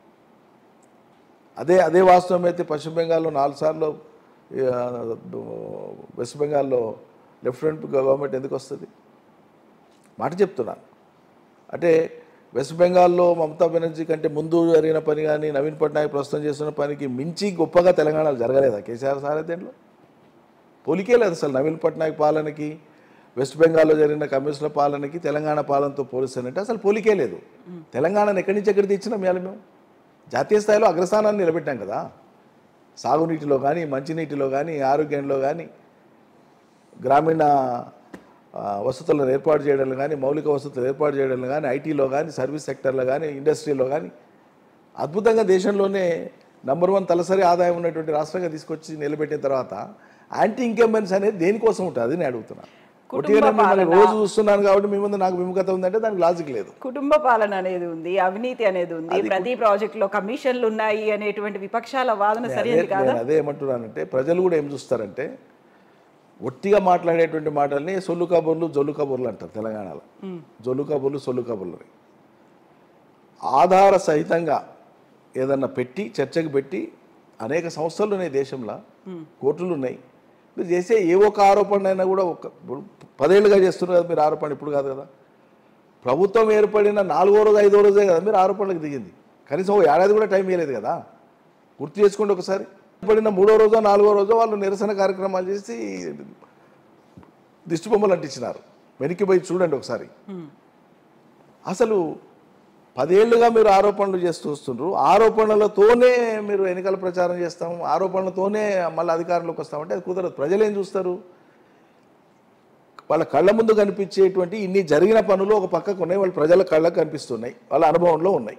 అదే అదే వాస్తవం అయితే పశ్చిమ బెంగాల్లో నాలుగు సార్లు ఆ, వెస్ట్ బెంగాల్లో లెఫ్టినెంట్ గవర్నమెంట్ ఎందుకు వస్తుంది మాట చెప్తున్నాను అంటే వెస్ట్ బెంగాల్లో మమతా బెనర్జీ కంటే ముందు జరిగిన పని కానీ నవీన్ పట్నాయక్ ప్రస్తుతం చేస్తున్న పనికి మించి గొప్పగా తెలంగాణలో జరగలేదా కేసీఆర్ సారథ్యంలో పోలికే లేదు అసలు నవీన్ పట్నాయక్ పాలనకి వెస్ట్ బెంగాల్లో జరిగిన కమ్యూనిస్టుల పాలనకి తెలంగాణ పాలనతో పోలిస్తానంటే అసలు పోలికే లేదు తెలంగాణను ఎక్కడి నుంచి ఎక్కడికి తెచ్చినాం ఇవాళ మేము జాతీయ స్థాయిలో అగ్రస్థానాన్ని నిలబెట్టాం కదా సాగునీటిలో కానీ మంచినీటిలో కానీ ఆరోగ్యంలో కానీ గ్రామీణ ఆ, వసతులను ఏర్పాటు చేయడంలో కానీ మౌలిక వసతులు ఏర్పాటు చేయడంలో కానీ ఐటీలో కానీ సర్వీస్ సెక్టర్లో కానీ ఇండస్ట్రీలో కానీ అద్భుతంగా దేశంలోనే నంబర్ వన్ తలసరి ఆదాయం ఉన్నటువంటి రాష్ట్రంగా తీసుకొచ్చి నిలబెట్టిన తర్వాత యాంటీ ఇన్కంబెన్స్ అనేది దేనికోసం ఉంటుంది అది నేను అడుగుతున్నాను ఒట్టిగా నేను మిమ్మల్ని రోజు చూస్తున్నాను కాబట్టి మీ ముందు నాకు విముఖత ఉందంటే దానికి లాజిక్ లేదు కుటుంబ పాలన అనేది ఉంది అవినీతి అనేది ఉంది ప్రతి ప్రాజెక్ట్ లో కమిషన్లు ఉన్నాయి అనేటువంటి విపక్షాల వాదన సరైనది అదే- కాదా నేను అదే ఏమంటున్నానంటే ప్రజలు కూడా ఏం చూస్తారంటే ఒట్టిగా మాట్లాడేటువంటి మాటల్ని సొల్లు కబుర్లు జొల్లు కబుర్లు అంటారు తెలంగాణలో జొల్లు కబుర్లు సొల్లు కబుర్లు అని. ఆధార సహితంగా ఏదన్నా పెట్టి చర్చకు పెట్టి అనేక సంస్థలు ఉన్నాయి దేశంలో కోర్టులు ఉన్నాయి మీరు చేసే ఏ ఒక్క ఆరోపణ అయినా కూడా ఒక ఇప్పుడు పదేళ్ళుగా చేస్తున్నారు కదా మీరు ఆరోపణ ఇప్పుడు కాదు కదా ప్రభుత్వం ఏర్పడిన నాలుగో రోజు ఐదో రోజే కదా మీరు ఆరోపణలకు దిగింది కనీసం ఓ ఏడాది కూడా టైం ఇవ్వలేదు కదా గుర్తు చేసుకోండి ఒకసారి ఏర్పడిన మూడో రోజో నాలుగో రోజో వాళ్ళు నిరసన కార్యక్రమాలు చేసి దిష్టి బొమ్మలు అంటించినారు వెనక్కి పోయి చూడండి ఒకసారి అసలు పదేళ్లుగా మీరు ఆరోపణలు చేస్తూ వస్తుండ్రు ఆరోపణలతోనే మీరు ఎన్నికల ప్రచారం చేస్తాం ఆరోపణలతోనే మళ్ళీ అధికారంలోకి వస్తామంటే అది కుదరదు ప్రజలు ఏం చూస్తారు వాళ్ళ కళ్ళ ముందు కనిపించేటువంటి ఇన్ని జరిగిన పనులు ఒక పక్కకు ఉన్నాయి వాళ్ళ ప్రజల కళ్ళకు కనిపిస్తున్నాయి వాళ్ళ అనుభవంలో ఉన్నాయి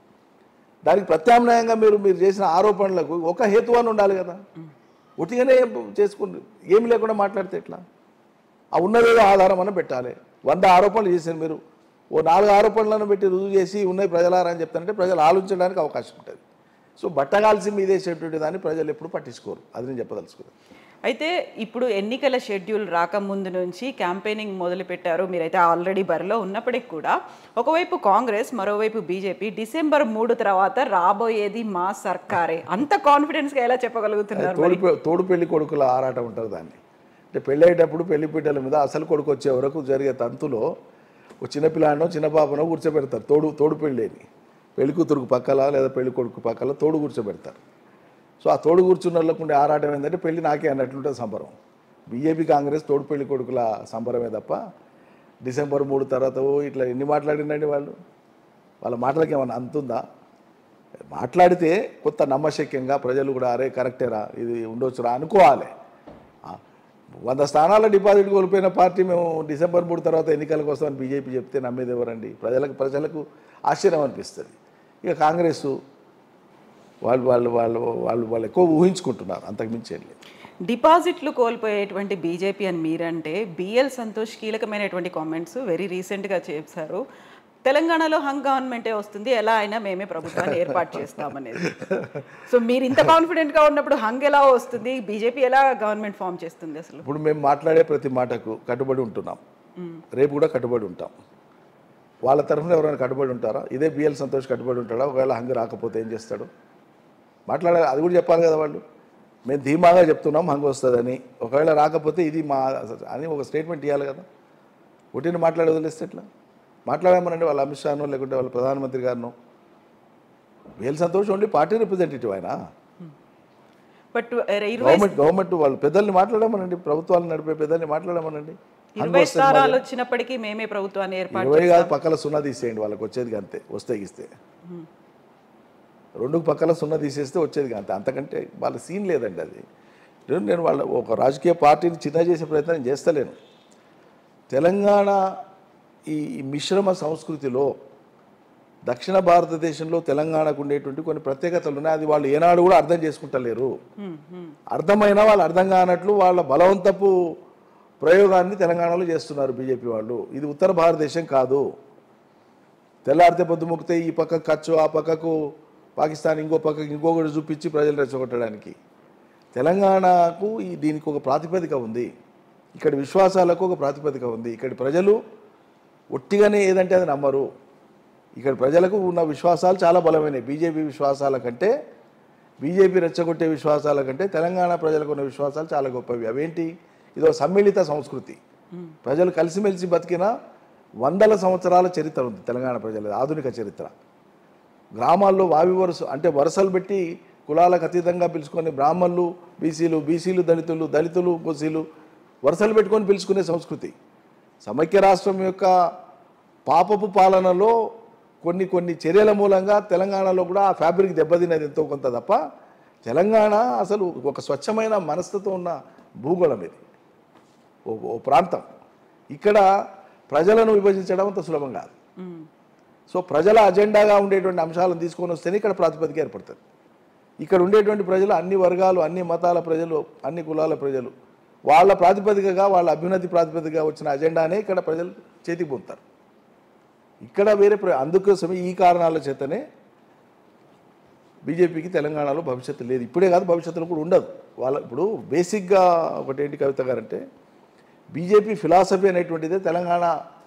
దానికి ప్రత్యామ్నాయంగా మీరు మీరు చేసిన ఆరోపణలకు ఒక హేతువాన్ని ఉండాలి కదా ఒట్టిగానే చేసుకుని ఏమి లేకుండా మాట్లాడితే ఎట్లా ఆ ఉన్నదేదో ఆధారం అని పెట్టాలి వంద ఆరోపణలు చేశారు మీరు ఓ నాలుగు ఆరోపణలను పెట్టి రుజువు చేసి ఉన్నాయి ప్రజలారా అని చెప్తానంటే ప్రజలు ఆలోచించడానికి అవకాశం ఉంటుంది సో బట్టగాల్సి మీదేసేటువంటి దాన్ని ప్రజలు ఎప్పుడు పట్టించుకోరు అది నేను చెప్పదలుచుకున్నాను అయితే ఇప్పుడు ఎన్నికల షెడ్యూల్ రాకముందు నుంచి క్యాంపెయినింగ్ మొదలు పెట్టారు మీరైతే ఆల్రెడీ బరిలో ఉన్నప్పటికి కూడా ఒకవైపు కాంగ్రెస్ మరోవైపు బీజేపీ డిసెంబర్ మూడు తర్వాత రాబోయేది మా సర్కారే అంత కాన్ఫిడెన్స్గా ఎలా చెప్పగలుగుతున్నారు తోడు పె- తోడు పెళ్లి కొడుకుల ఆరాటం ఉంటుంది దాన్ని అంటే పెళ్ళి అయ్యేటప్పుడు పెళ్లి పీటల మీద అసలు కొడుకు వచ్చే వరకు జరిగే తంతులో ఒక చిన్న పిల్లాడనో చిన్న పాపనో కూర్చోబెడతారు తోడు తోడు పెళ్ళి అని పెళ్లి కూతురుకు పక్కల లేదా పెళ్లి కొడుకు పక్కల తోడు కూర్చోబెడతారు సో ఆ తోడు కూర్చున్న వాళ్ళకు ఉండే ఆరాటం ఏంటంటే పెళ్లి నాకే అన్నట్లుంటుంది సంబరం బీజేపీ కాంగ్రెస్ తోడు పెళ్లి కొడుకుల సంబరమే తప్ప డిసెంబర్ మూడు తర్వాత ఓ ఇట్లా ఎన్ని మాట్లాడిందండి వాళ్ళు వాళ్ళ మాటలకి ఏమైనా అంతుందా మాట్లాడితే కొత్త నమ్మశక్యంగా ప్రజలు కూడా అరే కరెక్టేరా ఇది ఉండొచ్చురా అనుకోవాలి ఆ, వంద స్థానాల డిపాజిట్ కోల్పోయిన పార్టీ మేము డిసెంబర్ మూడు తర్వాత ఎన్నికలకు వస్తామని బీజేపీ చెప్తే నమ్మేది ఎవరండి ప్రజలకు ప్రజలకు ఆశ్చర్యం అనిపిస్తుంది ఇక కాంగ్రెస్ వాళ్ళు వాళ్ళు వాళ్ళు వాళ్ళు వాళ్ళు ఎక్కువ ఊహించుకుంటున్నారు అంతకుమించి ఏం లేదు డిపాజిట్లు కోల్పోయేటువంటి బీజేపీ అని మీరంటే బిఎల్ సంతోష్ కీలకమైనటువంటి కామెంట్స్ వెరీ రీసెంట్గా చేశారు తెలంగాణలో హంగ్ గవర్నమెంటే వస్తుంది ఎలా అయినా మేమే ప్రభుత్వాన్ని ఏర్పాటు చేస్తామనేది సో మీరు ఇంత కాన్ఫిడెంట్గా ఉన్నప్పుడు హంగ్ ఎలా వస్తుంది బీజేపీ ఎలా గవర్నమెంట్ ఫామ్ చేస్తుంది అసలు ఇప్పుడు మేము మాట్లాడే ప్రతి మాటకు కట్టుబడి ఉంటున్నాం రేపు కూడా కట్టుబడి ఉంటాం వాళ్ళ తరఫున ఎవరైనా కట్టుబడి ఉంటారా ఇదే బిఎల్ సంతోష్ కట్టుబడి ఉంటాడా ఒకవేళ హంగు రాకపోతే ఏం చేస్తాడు మాట్లాడాలి అది కూడా చెప్పాలి కదా వాళ్ళు మేము ధీమాగా చెప్తున్నాం హంగు వస్తుందని ఒకవేళ రాకపోతే ఇది మా అని ఒక స్టేట్మెంట్ ఇవ్వాలి కదా ఒకటిని మాట్లాడి వదిలేస్తే ఎట్లా మాట్లాడామనండి వాళ్ళ అమిత్ షానో లేకుంటే వాళ్ళ ప్రధానమంత్రి గారినో BL Santosh only party representative ఆయన బట్ ఇరవై గవర్నమెంట్ గవర్నమెంట్ వాళ్ళు పెద్దల్ని మాట్లాడమనండి ప్రభుత్వాలు నడిపే పెద్దల్ని మాట్లాడమనండి హంగు ఇరవై వస్తే స్థానాలు వచ్చినప్పటికీ మేమే ప్రభుత్వాన్ని ఏర్పాటు ఇరవై కాదు పక్కల సున్నా తీసేయండి వాళ్ళకి వచ్చేది అంతే వస్తే ఇస్తే రెండు పక్కల సున్నా తీసేస్తే వచ్చేది అంతే అంతకంటే వాళ్ళ సీన్ లేదండి అది నేను నేను వాళ్ళ ఒక రాజకీయ పార్టీని చిన్న చేసే ప్రయత్నం నేను చేస్తలేను తెలంగాణ ఈ ఈ మిశ్రమ సంస్కృతిలో దక్షిణ భారతదేశంలో తెలంగాణకు ఉండేటువంటి కొన్ని ప్రత్యేకతలు ఉన్నాయి అది వాళ్ళు ఏనాడు కూడా అర్థం చేసుకుంటలేరు అర్థమైనా వాళ్ళు అర్థం కానట్లు వాళ్ళ బలవంతపు ప్రయోగాన్ని తెలంగాణలో చేస్తున్నారు బీజేపీ వాళ్ళు ఇది ఉత్తర భారతదేశం కాదు తెల్లారితే పొద్దు మొక్కితే ఈ పక్కకు ఖర్చు ఆ పక్కకు పాకిస్తాన్ ఇంకో పక్కకు ఇంకొకటి చూపించి ప్రజలు రెచ్చగొట్టడానికి తెలంగాణకు ఈ దీనికి ఒక ప్రాతిపదిక ఉంది ఇక్కడ విశ్వాసాలకు ఒక ప్రాతిపదిక ఉంది ఇక్కడి ప్రజలు ఒట్టిగానే ఏదంటే అది నమ్మరు ఇక్కడ ప్రజలకు ఉన్న విశ్వాసాలు చాలా బలమైనవి బీజేపీ విశ్వాసాల కంటే బీజేపీ రెచ్చగొట్టే విశ్వాసాల కంటే తెలంగాణ ప్రజలకు ఉన్న విశ్వాసాలు చాలా గొప్పవి అవేంటి ఇదో సమ్మిళిత సంస్కృతి ప్రజలు కలిసిమెలిసి బతికిన వందల సంవత్సరాల చరిత్ర ఉంది తెలంగాణ ప్రజల ఆధునిక చరిత్ర గ్రామాల్లో వావి వరుస అంటే వరుసలు పెట్టి కులాలకు అతీతంగా పిలుచుకొని బ్రాహ్మణులు బీసీలు బీసీలు దళితులు దళితులు కోసీలు వరుసలు పెట్టుకొని పిలుచుకునే సంస్కృతి సమైక్య రాష్ట్రం యొక్క పాపపు పాలనలో కొన్ని కొన్ని చర్యల మూలంగా తెలంగాణలో కూడా ఆ ఫ్యాబ్రిక్ దెబ్బతిన్నది ఎంతో కొంత తప్ప తెలంగాణ అసలు ఒక స్వచ్ఛమైన మనస్తతో ఉన్న భూగోళం ఇది ఓ ఓ ప్రాంతం ఇక్కడ ప్రజలను విభజించడం అంత సులభం కాదు సో ప్రజల అజెండాగా ఉండేటువంటి అంశాలను తీసుకొని వస్తేనే ఇక్కడ ప్రాతిపదిక ఏర్పడుతుంది ఇక్కడ ఉండేటువంటి ప్రజలు అన్ని వర్గాలు అన్ని మతాల ప్రజలు అన్ని కులాల ప్రజలు వాళ్ళ ప్రాతిపదికగా వాళ్ళ అభ్యున్నతి ప్రాతిపదికగా వచ్చిన అజెండానే ఇక్కడ ప్రజలు చేతికి పొందుతారు ఇక్కడ వేరే ప్ర- అందుకోసమే ఈ కారణాల చేతనే బీజేపీకి తెలంగాణలో భవిష్యత్తు లేదు ఇప్పుడే కాదు భవిష్యత్తులో కూడా ఉండదు వాళ్ళ ఇప్పుడు బేసిక్గా ఒకటి ఏంటి కవిత గారంటే బీజేపీ ఫిలాసఫీ అనేటువంటిదే తెలంగాణ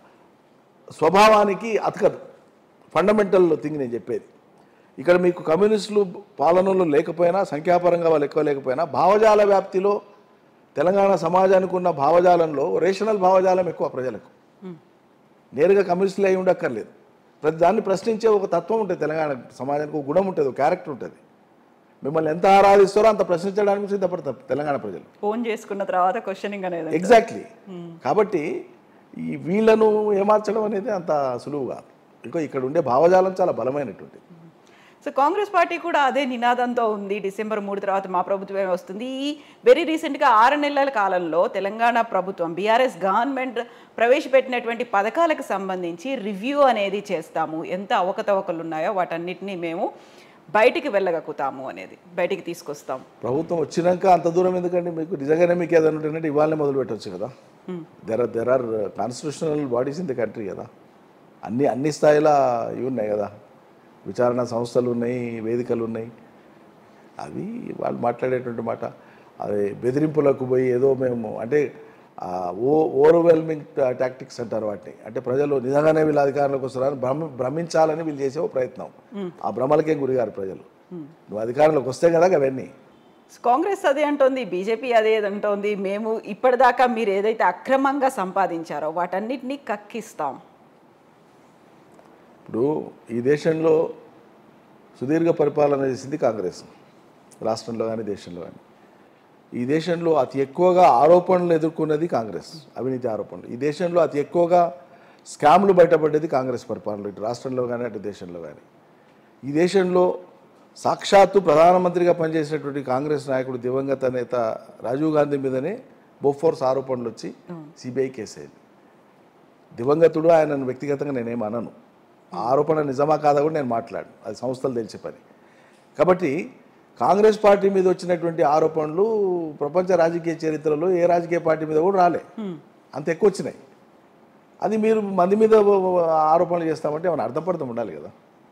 స్వభావానికి అతకదు ఫండమెంటల్ థింగ్ నేను చెప్పేది ఇక్కడ మీకు కమ్యూనిస్టులు పాలనలో లేకపోయినా సంఖ్యాపరంగా వాళ్ళు ఎక్కువ లేకపోయినా భావజాల వ్యాప్తిలో తెలంగాణ సమాజానికి ఉన్న భావజాలంలో రేషనల్ భావజాలం ఎక్కువ ప్రజలకు నేరుగా కమ్యూనిస్టులు అయి ఉండక్కర్లేదు ప్రతి దాన్ని ప్రశ్నించే ఒక తత్వం ఉంటుంది తెలంగాణ సమాజానికి ఒక గుణం ఉంటుంది ఒక క్యారెక్టర్ ఉంటుంది మిమ్మల్ని ఎంత ఆరాధిస్తారో అంత ప్రశ్నించడానికి సిద్ధపడతారు తెలంగాణ ప్రజలు ఫోన్ చేసుకున్న తర్వాత క్వశ్చనింగ్ అనేది ఎగ్జాక్ట్లీ కాబట్టి ఈ వీళ్ళను ఏమార్చడం అనేది అంత సులువు కాదు ఇంకో ఇక్కడ ఉండే భావజాలం చాలా బలమైనటువంటి సో కాంగ్రెస్ పార్టీ కూడా అదే నినాదంతో ఉంది డిసెంబర్ మూడు తర్వాత మా ప్రభుత్వమే వస్తుంది ఈ వెరీ రీసెంట్గా ఆరు నెలల కాలంలో తెలంగాణ ప్రభుత్వం బీఆర్ఎస్ గవర్నమెంట్ ప్రవేశపెట్టినటువంటి పథకాలకు సంబంధించి రివ్యూ అనేది చేస్తాము ఎంత అవకతవకలు ఉన్నాయో వాటన్నిటినీ మేము బయటికి వెళ్ళగక్కుతాము అనేది బయటికి తీసుకొస్తాం ప్రభుత్వం వచ్చినాక అంత దూరం ఎందుకంటే మీకు నిజంగానే మీకు ఏదైనా ఉంటుందంటే ఇవాళనే మొదలు పెట్టవచ్చు కదా there are there are constitutional bodies in the country కదా అన్ని అన్ని స్థాయిల ఇవి ఉన్నాయి కదా విచారణ సంస్థలు ఉన్నాయి వేదికలు ఉన్నాయి అవి వాళ్ళు మాట్లాడేటువంటి మాట అది బెదిరింపులకు పోయి ఏదో మేము అంటే ఆ ఓ ఓవర్వెల్మింగ్ టాక్టిక్స్ అంటారు వాటిని అంటే ప్రజలు నిజంగానే వీళ్ళ అధికారంలోకి వస్తున్నారని భ్రమ భ్రమించాలని వీళ్ళు చేసే ఓ ప్రయత్నం ఆ భ్రమలకేం గురిగారు ప్రజలు నువ్వు అధికారంలోకి వస్తే కదా అవన్నీ కాంగ్రెస్ అదే అంటోంది బీజేపీ అదే అంటోంది మేము ఇప్పటిదాకా మీరు ఏదైతే అక్రమంగా సంపాదించారో వాటన్నిటినీ కక్కిస్తాం ఇప్పుడు ఈ దేశంలో సుదీర్ఘ పరిపాలన చేసింది కాంగ్రెస్ రాష్ట్రంలో కానీ దేశంలో కానీ ఈ దేశంలో అతి ఎక్కువగా ఆరోపణలు ఎదుర్కొన్నది కాంగ్రెస్ అవినీతి ఆరోపణలు ఈ దేశంలో అతి ఎక్కువగా స్కామ్లు బయటపడ్డది కాంగ్రెస్ పరిపాలన ఇటు రాష్ట్రంలో కానీ అటు దేశంలో కానీ ఈ దేశంలో సాక్షాత్తు ప్రధానమంత్రిగా పనిచేసినటువంటి కాంగ్రెస్ నాయకుడు దివంగత నేత రాజీవ్ గాంధీ మీదనే బొఫోర్స్ ఆరోపణలు వచ్చి సిబిఐ కేసు అయింది దివంగతుడు ఆయనను వ్యక్తిగతంగా నేనేం అనను ఆ ఆరోపణ నిజమా కాదా కూడా నేను మాట్లాడు అది సంస్థలు తెలిసే పని కాబట్టి కాంగ్రెస్ పార్టీ మీద వచ్చినటువంటి ఆరోపణలు ప్రపంచ రాజకీయ చరిత్రలో ఏ రాజకీయ పార్టీ మీద కూడా రాలే అంత ఎక్కువ వచ్చినాయి అది మీరు మంది మీద ఆరోపణలు చేస్తామంటే ఏమైనా అర్థపడతాం ఉండాలి కదా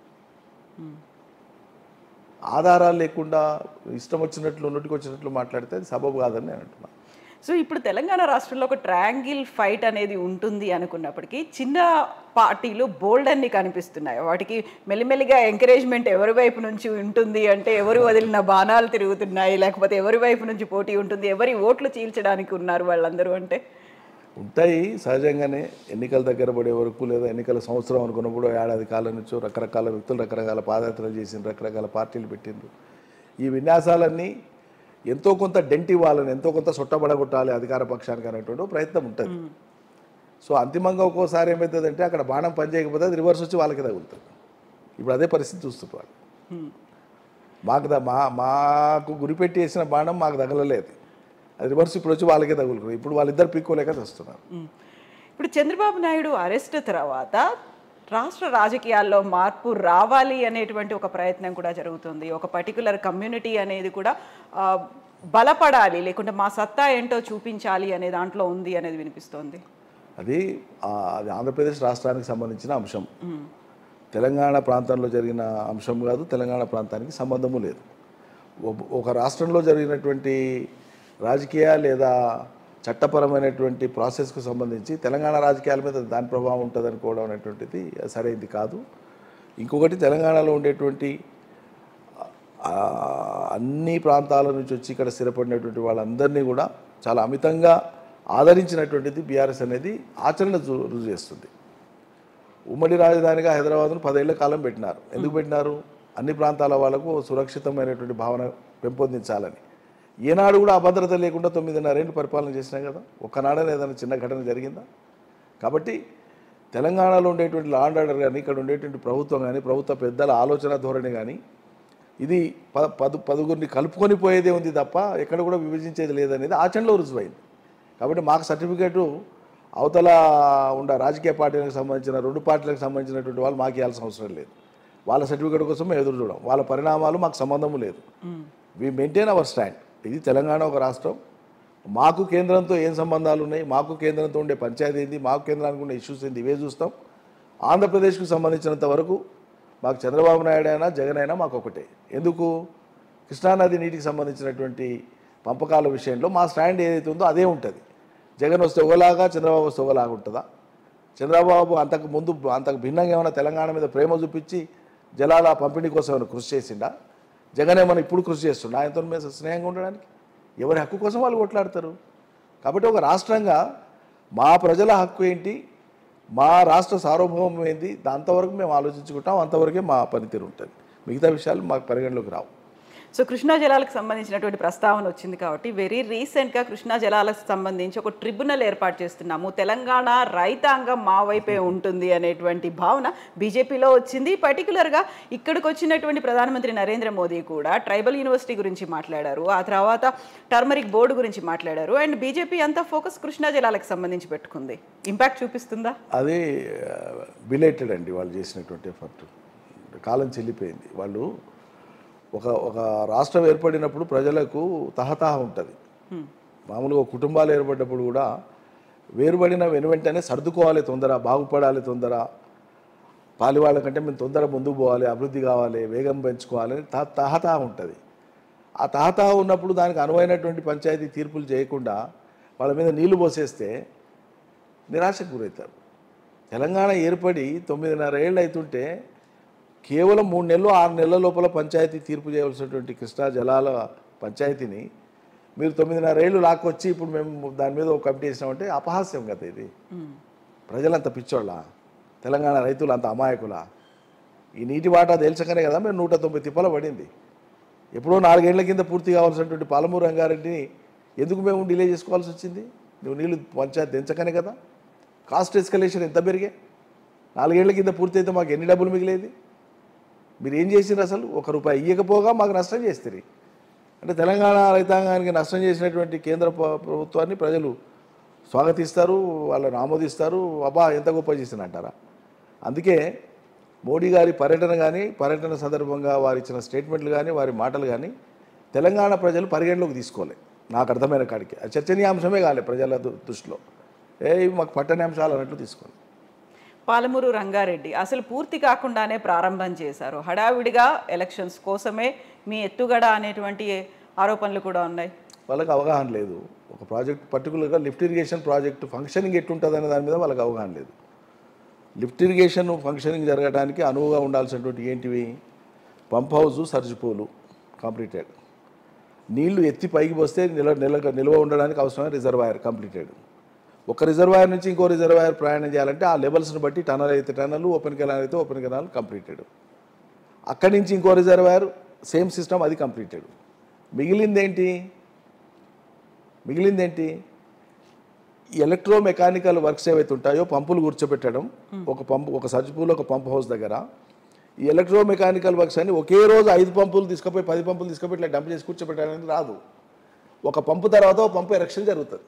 ఆధారాలు లేకుండా ఇష్టం వచ్చినట్లు నోటికి వచ్చినట్లు మాట్లాడితే అది సబబు కాదని నేను అంటున్నాను సో ఇప్పుడు తెలంగాణ రాష్ట్రంలో ఒక ట్రయాంగిల్ ఫైట్ అనేది ఉంటుంది అనుకున్నప్పటికీ చిన్న పార్టీలు బోల్డ్ అన్ని కనిపిస్తున్నాయి వాటికి మెల్లిమెల్లిగా ఎంకరేజ్మెంట్ ఎవరి వైపు నుంచి ఉంటుంది అంటే ఎవరు వదిలిన బాణాలు తిరుగుతున్నాయి లేకపోతే ఎవరి వైపు నుంచి పోటీ ఉంటుంది ఎవరి ఓట్లు చీల్చడానికి ఉన్నారు వాళ్ళందరూ అంటే ఉంటాయి సహజంగానే ఎన్నికల దగ్గర పడే వరకు లేదా ఎన్నికల సంవత్సరం అనుకున్నప్పుడు ఏడాది కాలం నుంచో రకరకాల వ్యక్తులు రకరకాల పాదయాత్రలు చేసిండ్రు రకరకాల పార్టీలు పెట్టిండ్రు ఈ విన్యాసాలన్నీ ఎంతో కొంత డెంట్ ఇవ్వాలని ఎంతో కొంత సొట్టబడగొట్టాలి అధికార పక్షానికి అనేటువంటి ప్రయత్నం ఉంటుంది సో అంతిమంగా ఒక్కోసారి ఏమవుతుందంటే అక్కడ బాణం పనిచేయకపోతే అది రివర్స్ వచ్చి వాళ్ళకి తగులుతుంది ఇప్పుడు అదే పరిస్థితి చూస్తుంటారు వాళ్ళు మాకు ద- మా మాకు గురిపెట్టి వేసిన బాణం మాకు తగలలేదు అది రివర్స్ ఇప్పుడు వచ్చి వాళ్ళకే తగులుకున్నారు ఇప్పుడు వాళ్ళిద్దరు పీక్కోలేక వస్తున్నారు ఉమ్. ఇప్పుడు చంద్రబాబు నాయుడు అరెస్ట్ తర్వాత రాష్ట్ర రాజకీయాల్లో మార్పు రావాలి అనేటువంటి ఒక ప్రయత్నం కూడా జరుగుతుంది ఒక పర్టికులర్ కమ్యూనిటీ అనేది కూడా ఆ, బలపడాలి లేకుంటే మా సత్తా ఏంటో చూపించాలి అనే దాంట్లో ఉంది అనేది వినిపిస్తోంది అది ఆ, అది ఆంధ్రప్రదేశ్ రాష్ట్రానికి సంబంధించిన అంశం తెలంగాణ ప్రాంతంలో జరిగిన అంశం కాదు తెలంగాణ ప్రాంతానికి సంబంధము లేదు ఒక- ఒక రాష్ట్రంలో జరిగినటువంటి రాజకీయ లేదా చట్టపరమైనటువంటి ప్రాసెస్కు సంబంధించి తెలంగాణ రాజకీయాల మీద దాని ప్రభావం ఉంటుంది అనుకోవడం అనేటువంటిది సరైనది కాదు ఇంకొకటి తెలంగాణలో ఉండేటువంటి ఆ, అన్ని ప్రాంతాల నుంచి వచ్చి ఇక్కడ స్థిరపడినటువంటి వాళ్ళందరినీ కూడా చాలా అమితంగా ఆదరించినటువంటిది బీఆర్ఎస్ అనేది ఆచరణ రు- రుజువు చేస్తుంది ఉమ్మడి రాజధానిగా హైదరాబాద్ను పదేళ్ల కాలం పెట్టినారు ఎందుకు పెట్టినారు అన్ని ప్రాంతాల వాళ్ళకు ఓ సురక్షితమైనటువంటి భావన పెంపొందించాలని ఏనాడు కూడా అభద్రత లేకుండా తొమ్మిదిన్నరేళ్ళు పరిపాలన చేసినాయి కదా ఒక్కనాడనే ఏదైనా చిన్న ఘటన జరిగిందా కాబట్టి తెలంగాణలో ఉండేటువంటి లా అండ్ ఆర్డర్ కానీ ఇక్కడ ఉండేటువంటి ప్రభుత్వం కానీ ప్రభుత్వ పెద్దల ఆలోచన ధోరణి కానీ ఇది ప పదు పదుగురిని కలుపుకొని పోయేదే ఉంది తప్ప ఎక్కడ కూడా విభజించేది లేదనేది ఆచరణలో రుజువైంది కాబట్టి మాకు సర్టిఫికేటు అవతల ఉండ రాజకీయ పార్టీలకు సంబంధించిన రెండు పార్టీలకు సంబంధించినటువంటి వాళ్ళు మాకు ఇవ్వాల్సిన అవసరం లేదు వాళ్ళ సర్టిఫికేట్ కోసం మేము ఎదురు చూడడం వాళ్ళ పరిణామాలు మాకు సంబంధము లేదు వి మెయింటైన్ అవర్ స్టాండ్ ఇది తెలంగాణ ఒక రాష్ట్రం మాకు కేంద్రంతో ఏం సంబంధాలు ఉన్నాయి మాకు కేంద్రంతో ఉండే పంచాయతీ ఏంది మాకు కేంద్రానికి ఉండే ఇష్యూస్ ఏంది ఇవే చూస్తాం ఆంధ్రప్రదేశ్కు సంబంధించినంత వరకు మాకు చంద్రబాబు నాయుడు అయినా జగన్ అయినా మాకు ఒకటే ఎందుకు కృష్ణానది నీటికి సంబంధించినటువంటి పంపకాల విషయంలో మా స్టాండ్ ఏదైతే ఉందో అదే ఉంటుంది జగన్ వస్తే ఒకలాగా చంద్రబాబు వస్తే ఒకలాగా ఉంటుందా చంద్రబాబు అంతకు ముందు అంతకు భిన్నంగా ఏమైనా తెలంగాణ మీద ప్రేమ చూపించి జలాల పంపిణీ కోసం ఏమైనా కృషి చేసిండా జగన్ ఏమైనా ఇప్పుడు కృషి చేస్తుండ ఆయనతో మీద స్నేహంగా ఉండడానికి ఎవరి హక్కు కోసం వాళ్ళు కొట్లాడతారు కాబట్టి ఒక రాష్ట్రంగా మా ప్రజల హక్కు ఏంటి మా రాష్ట్ర సార్వభౌమం ఏంటి అంతవరకు మేము ఆలోచించుకుంటాం అంతవరకే మా పనితీరు ఉంటుంది మిగతా విషయాలు మాకు పరిగణలోకి రావు సో కృష్ణా జలాలకు సంబంధించినటువంటి ప్రస్తావన వచ్చింది కాబట్టి వెరీ రీసెంట్గా కృష్ణా జలాలకు సంబంధించి ఒక ట్రిబ్యునల్ ఏర్పాటు చేస్తున్నాము తెలంగాణ రైతాంగం మా వైపే ఉంటుంది అనేటువంటి భావన బీజేపీలో వచ్చింది పర్టికులర్గా ఇక్కడికి వచ్చినటువంటి ప్రధానమంత్రి నరేంద్ర మోదీ కూడా ట్రైబల్ యూనివర్సిటీ గురించి మాట్లాడారు ఆ తర్వాత టర్మరిక్ బోర్డు గురించి మాట్లాడారు అండ్ బీజేపీ అంతా ఫోకస్ కృష్ణా జలాలకు సంబంధించి పెట్టుకుంది ఇంపాక్ట్ చూపిస్తుందా అది బిలేటెడ్ అండి వాళ్ళు చేసినటువంటి ఎఫర్ట్ కాలం చెల్లిపోయింది వాళ్ళు ఒక ఒక రాష్ట్రం ఏర్పడినప్పుడు ప్రజలకు తహతహ ఉంటుంది మామూలుగా ఒక కుటుంబాలు ఏర్పడినప్పుడు కూడా వేరుపడిన వెను వెంటనే సర్దుకోవాలి తొందర బాగుపడాలి తొందర పాలివాళ్ళ కంటే మేము తొందర ముందుకు పోవాలి అభివృద్ధి కావాలి వేగం పెంచుకోవాలి అని త తహతహ ఉంటుంది ఆ తహతహ ఉన్నప్పుడు దానికి అనువైనటువంటి పంచాయతీ తీర్పులు చేయకుండా వాళ్ళ మీద నీళ్లు పోసేస్తే నిరాశకు గురవుతారు తెలంగాణ ఏర్పడి తొమ్మిదిన్నర ఏళ్ళు అవుతుంటే కేవలం మూడు నెలలు ఆరు నెలల లోపల పంచాయతీ తీర్పు చేయవలసినటువంటి కృష్ణా జలాల పంచాయతీని మీరు తొమ్మిదిన్నర ఏళ్ళు లాక్కొచ్చి ఇప్పుడు మేము దాని మీద ఒక కమిటీ వేసినామంటే అపహాస్యం కదా ఇది ప్రజలంత పిచ్చోళ్ళ తెలంగాణ రైతులు అంత అమాయకులా ఈ నీటి వాటా తేల్చకనే కదా మేము నూట తొంభై తిప్పల పడింది ఎప్పుడో నాలుగేళ్ల కింద పూర్తి కావాల్సినటువంటి పాలమూరు రంగారెడ్డిని ఎందుకు మేము డిలే చేసుకోవాల్సి వచ్చింది నువ్వు నీళ్ళు పంచాయతీ తెంచకనే కదా కాస్ట్ ఎస్కలేషన్ ఎంత పెరిగాయి నాలుగేళ్ల కింద పూర్తి అయితే మాకు ఎన్ని డబ్బులు మిగిలేది మీరు ఏం చేసిండ్రు అసలు ఒక రూపాయి ఇవ్వకపోగా మాకు నష్టం చేస్తారు అంటే తెలంగాణ రైతాంగానికి నష్టం చేసినటువంటి కేంద్ర ప్ర- ప్రభుత్వాన్ని ప్రజలు స్వాగతిస్తారు వాళ్ళని ఆమోదిస్తారు అబ్బా ఎంత గొప్ప చేసిందంటారా అందుకే మోడీ గారి పర్యటన కానీ పర్యటన సందర్భంగా వారు ఇచ్చిన స్టేట్మెంట్లు కానీ వారి మాటలు కానీ తెలంగాణ ప్రజలు పరిగణలోకి తీసుకోలే నాకు అర్థమైన కాడికి అది చర్చనీయాంశమే కాలే ప్రజల దు- దృష్టిలో ఏ ఇవి మాకు పట్టణాంశాలు అన్నట్లు తీసుకోండి పాలమూరు రంగారెడ్డి అసలు పూర్తి కాకుండానే ప్రారంభం చేశారు హడావిడిగా ఎలక్షన్స్ కోసమే మీ ఎత్తుగడ అనేటువంటి ఆరోపణలు కూడా ఉన్నాయి వాళ్ళకి అవగాహన లేదు ఒక ప్రాజెక్ట్ పర్టికులర్గా లిఫ్ట్ ఇరిగేషన్ ప్రాజెక్ట్ ఫంక్షనింగ్ ఎట్టుంటుంది అనే దాని మీద వాళ్ళకి అవగాహన లేదు లిఫ్ట్ ఇరిగేషన్ ఫంక్షనింగ్ జరగడానికి అనువుగా ఉండాల్సినటువంటి ఏంటివి పంప్ హౌస్ సర్జిపోలు కంప్లీటెడ్ నీళ్లు ఎత్తి పైకి పోస్తే నిల నిల నిల్వ ఉండడానికి అవసరమైన రిజర్వాయర్ కంప్లీటెడ్ ఒక రిజర్వాయర్ నుంచి ఇంకో రిజర్వాయర్ ప్రయాణం చేయాలంటే ఆ లెవెల్స్ని బట్టి టనల్ అయితే టనల్ ఓపెన్ కెనాల్ అయితే ఓపెన్ కెనాల్ కంప్లీటెడ్ అక్కడి నుంచి ఇంకో రిజర్వాయర్ సేమ్ సిస్టమ్ అది కంప్లీటెడ్ మిగిలిందేంటి మిగిలిందేంటి ఈ ఎలక్ట్రో మెకానికల్ వర్క్స్ ఏవైతే ఉంటాయో పంపులు కూర్చోబెట్టడం ఒక పంపు ఒక సర్జిపూల్ ఒక పంప్ హౌస్ దగ్గర ఈ ఎలక్ట్రో మెకానికల్ వర్క్స్ అని ఒకే రోజు ఐదు పంపులు తీసుకుపోయి పది పంపులు తీసుకుపోయి ఇట్లా డంప్ చేసి కూర్చోబెట్టడానికి రాదు ఒక పంపు తర్వాత ఒక పంపు ఎరక్షన్ జరుగుతుంది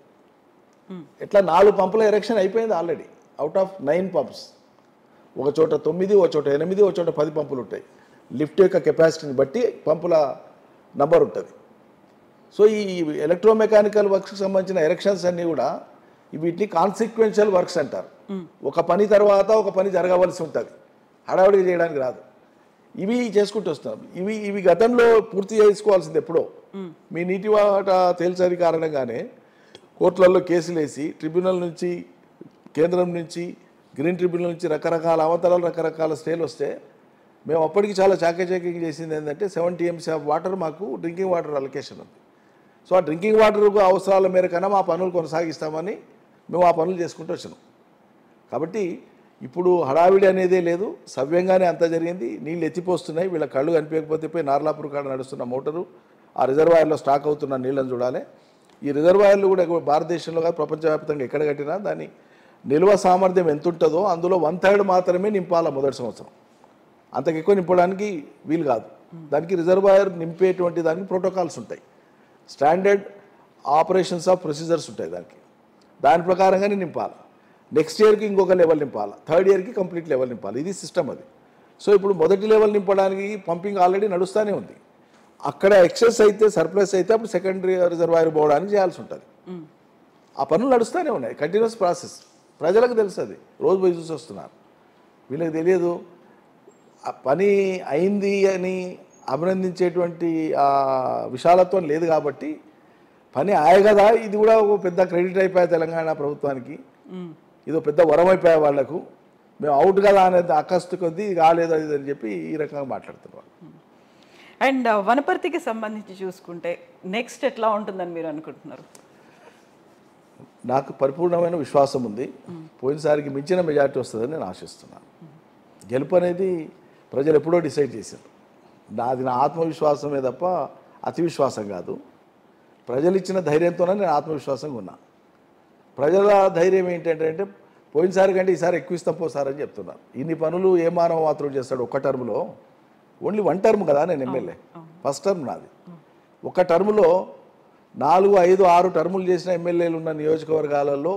ఇట్లా నాలుగు పంపుల ఎరక్షన్ అయిపోయింది already out of nine pumps ఒక చోట తొమ్మిది ఒక చోట ఎనిమిది ఒక చోట పది పంపులు ఉంటాయి లిఫ్ట్ యొక్క కెపాసిటీని బట్టి పంపుల నంబర్ ఉంటుంది సో ఈ ఎలక్ట్రోమెకానికల్ వర్క్స్కి సంబంధించిన ఎరక్షన్స్ అన్నీ కూడా వీటిని కాన్సిక్వెన్షియల్ వర్క్స్ అంటారు ఒక పని తర్వాత ఒక పని జరగవలసి ఉంటుంది హడావుడిగా చేయడానికి రాదు ఇవి చేసుకుంటూ వస్తున్నాం ఇవి ఇవి గతంలో పూర్తి చేసుకోవాల్సింది ఎప్పుడో మీ నీటి వాట తేల్చని కారణంగానే కోర్టులలో కేసులు వేసి ట్రిబ్యునల్ నుంచి కేంద్రం నుంచి గ్రీన్ ట్రిబ్యునల్ నుంచి రకరకాల అవతరాలు రకరకాల స్టేలు వస్తే మేము అప్పటికి చాలా చాకచక్యం చేసింది ఏంటంటే సెవెన్ టీఎంసీ ఆఫ్ వాటర్ మాకు డ్రింకింగ్ వాటర్ అలొకేషన్ ఉంది సో ఆ డ్రింకింగ్ వాటర్ అవసరాల మేరకన్నా మా పనులు కొనసాగిస్తామని మేము ఆ పనులు చేసుకుంటూ వచ్చినాం కాబట్టి ఇప్పుడు హడావిడి అనేదే లేదు సవ్యంగానే అంతా జరిగింది నీళ్ళు ఎత్తిపోస్తున్నాయి వీళ్ళ కళ్ళు కనిపించకపోతే పోయి నార్లాపూర్ కాడ నడుస్తున్న మోటారు ఆ రిజర్వాయర్లో స్టాక్ అవుతున్న నీళ్ళని చూడాలి ఈ రిజర్వాయర్లు కూడా ఎక్కువ భారతదేశంలో కాదు ప్రపంచవ్యాప్తంగా ఎక్కడ కట్టినా దాని నిల్వ సామర్థ్యం ఎంత ఉంటుందో అందులో వన్ థర్డ్ మాత్రమే నింపాల మొదటి సంవత్సరం అంతకు ఎక్కువ నింపడానికి వీలు కాదు దానికి రిజర్వాయర్ నింపేటువంటి దానికి ప్రోటోకాల్స్ ఉంటాయి స్టాండర్డ్ ఆపరేషన్స్ ఆఫ్ ప్రొసీజర్స్ ఉంటాయి దానికి దాని ప్రకారంగానే నింపాలి నెక్స్ట్ ఇయర్కి ఇంకొక లెవెల్ నింపాలి థర్డ్ ఇయర్కి కంప్లీట్ లెవెల్ నింపాలి ఇది సిస్టమ్ అది సో ఇప్పుడు మొదటి లెవెల్ నింపడానికి పంపింగ్ ఆల్రెడీ నడుస్తూనే ఉంది అక్కడ ఎక్సెస్ అయితే సర్ప్లస్ అయితే అప్పుడు సెకండరీ రిజర్వాయర్ పోవడానికి చేయాల్సి ఉంటుంది ఆ పనులు నడుస్తూనే ఉన్నాయి కంటిన్యూస్ ప్రాసెస్ ప్రజలకు తెలుసు అది రోజు పోయి చూసి వస్తున్నారు వీళ్ళకి తెలియదు ఆ పని అయింది అని అభినందించేటువంటి ఆ విశాలత్వం లేదు కాబట్టి పని ఆయ కదా ఇది కూడా ఒక పెద్ద క్రెడిట్ అయిపోయా తెలంగాణ ప్రభుత్వానికి ఇది ఒక పెద్ద వరం అయిపోయా వాళ్లకు మేము అవుట్ కదా అనేది అకస్తు కొద్దీ ఇది కాలేదు అది ఇది అని చెప్పి ఈ రకంగా మాట్లాడుతున్నారు అండ్ వనపర్తికి సంబంధించి చూసుకుంటే నెక్స్ట్ ఎట్లా ఉంటుందని మీరు అనుకుంటున్నారు నాకు పరిపూర్ణమైన విశ్వాసం ఉంది పోయినసారికి మించిన మెజార్టీ వస్తుందని నేను ఆశిస్తున్నాను గెలుపు అనేది ప్రజలు ఎప్పుడో డిసైడ్ చేశారు నాది నా ఆత్మవిశ్వాసమే తప్ప అతి విశ్వాసం కాదు ప్రజలు ఇచ్చిన ధైర్యంతోనే నేను ఆత్మవిశ్వాసంగా ఉన్నా ప్రజల ధైర్యం ఏంటంటే అంటే పోయినసారి కంటే ఈసారి ఎక్కువ ఇస్తాం పోసారి అని చెప్తున్నారు ఇన్ని పనులు ఏ మానవ మాత్రం చేస్తాడు ఒక్క టర్మ్లో ఓన్లీ వన్ టర్మ్ కదా నేను ఎమ్మెల్యే ఫస్ట్ టర్మ్ నాది ఒక టర్మ్లో నాలుగు ఐదు ఆరు టర్ములు చేసిన ఎమ్మెల్యేలు ఉన్న నియోజకవర్గాలలో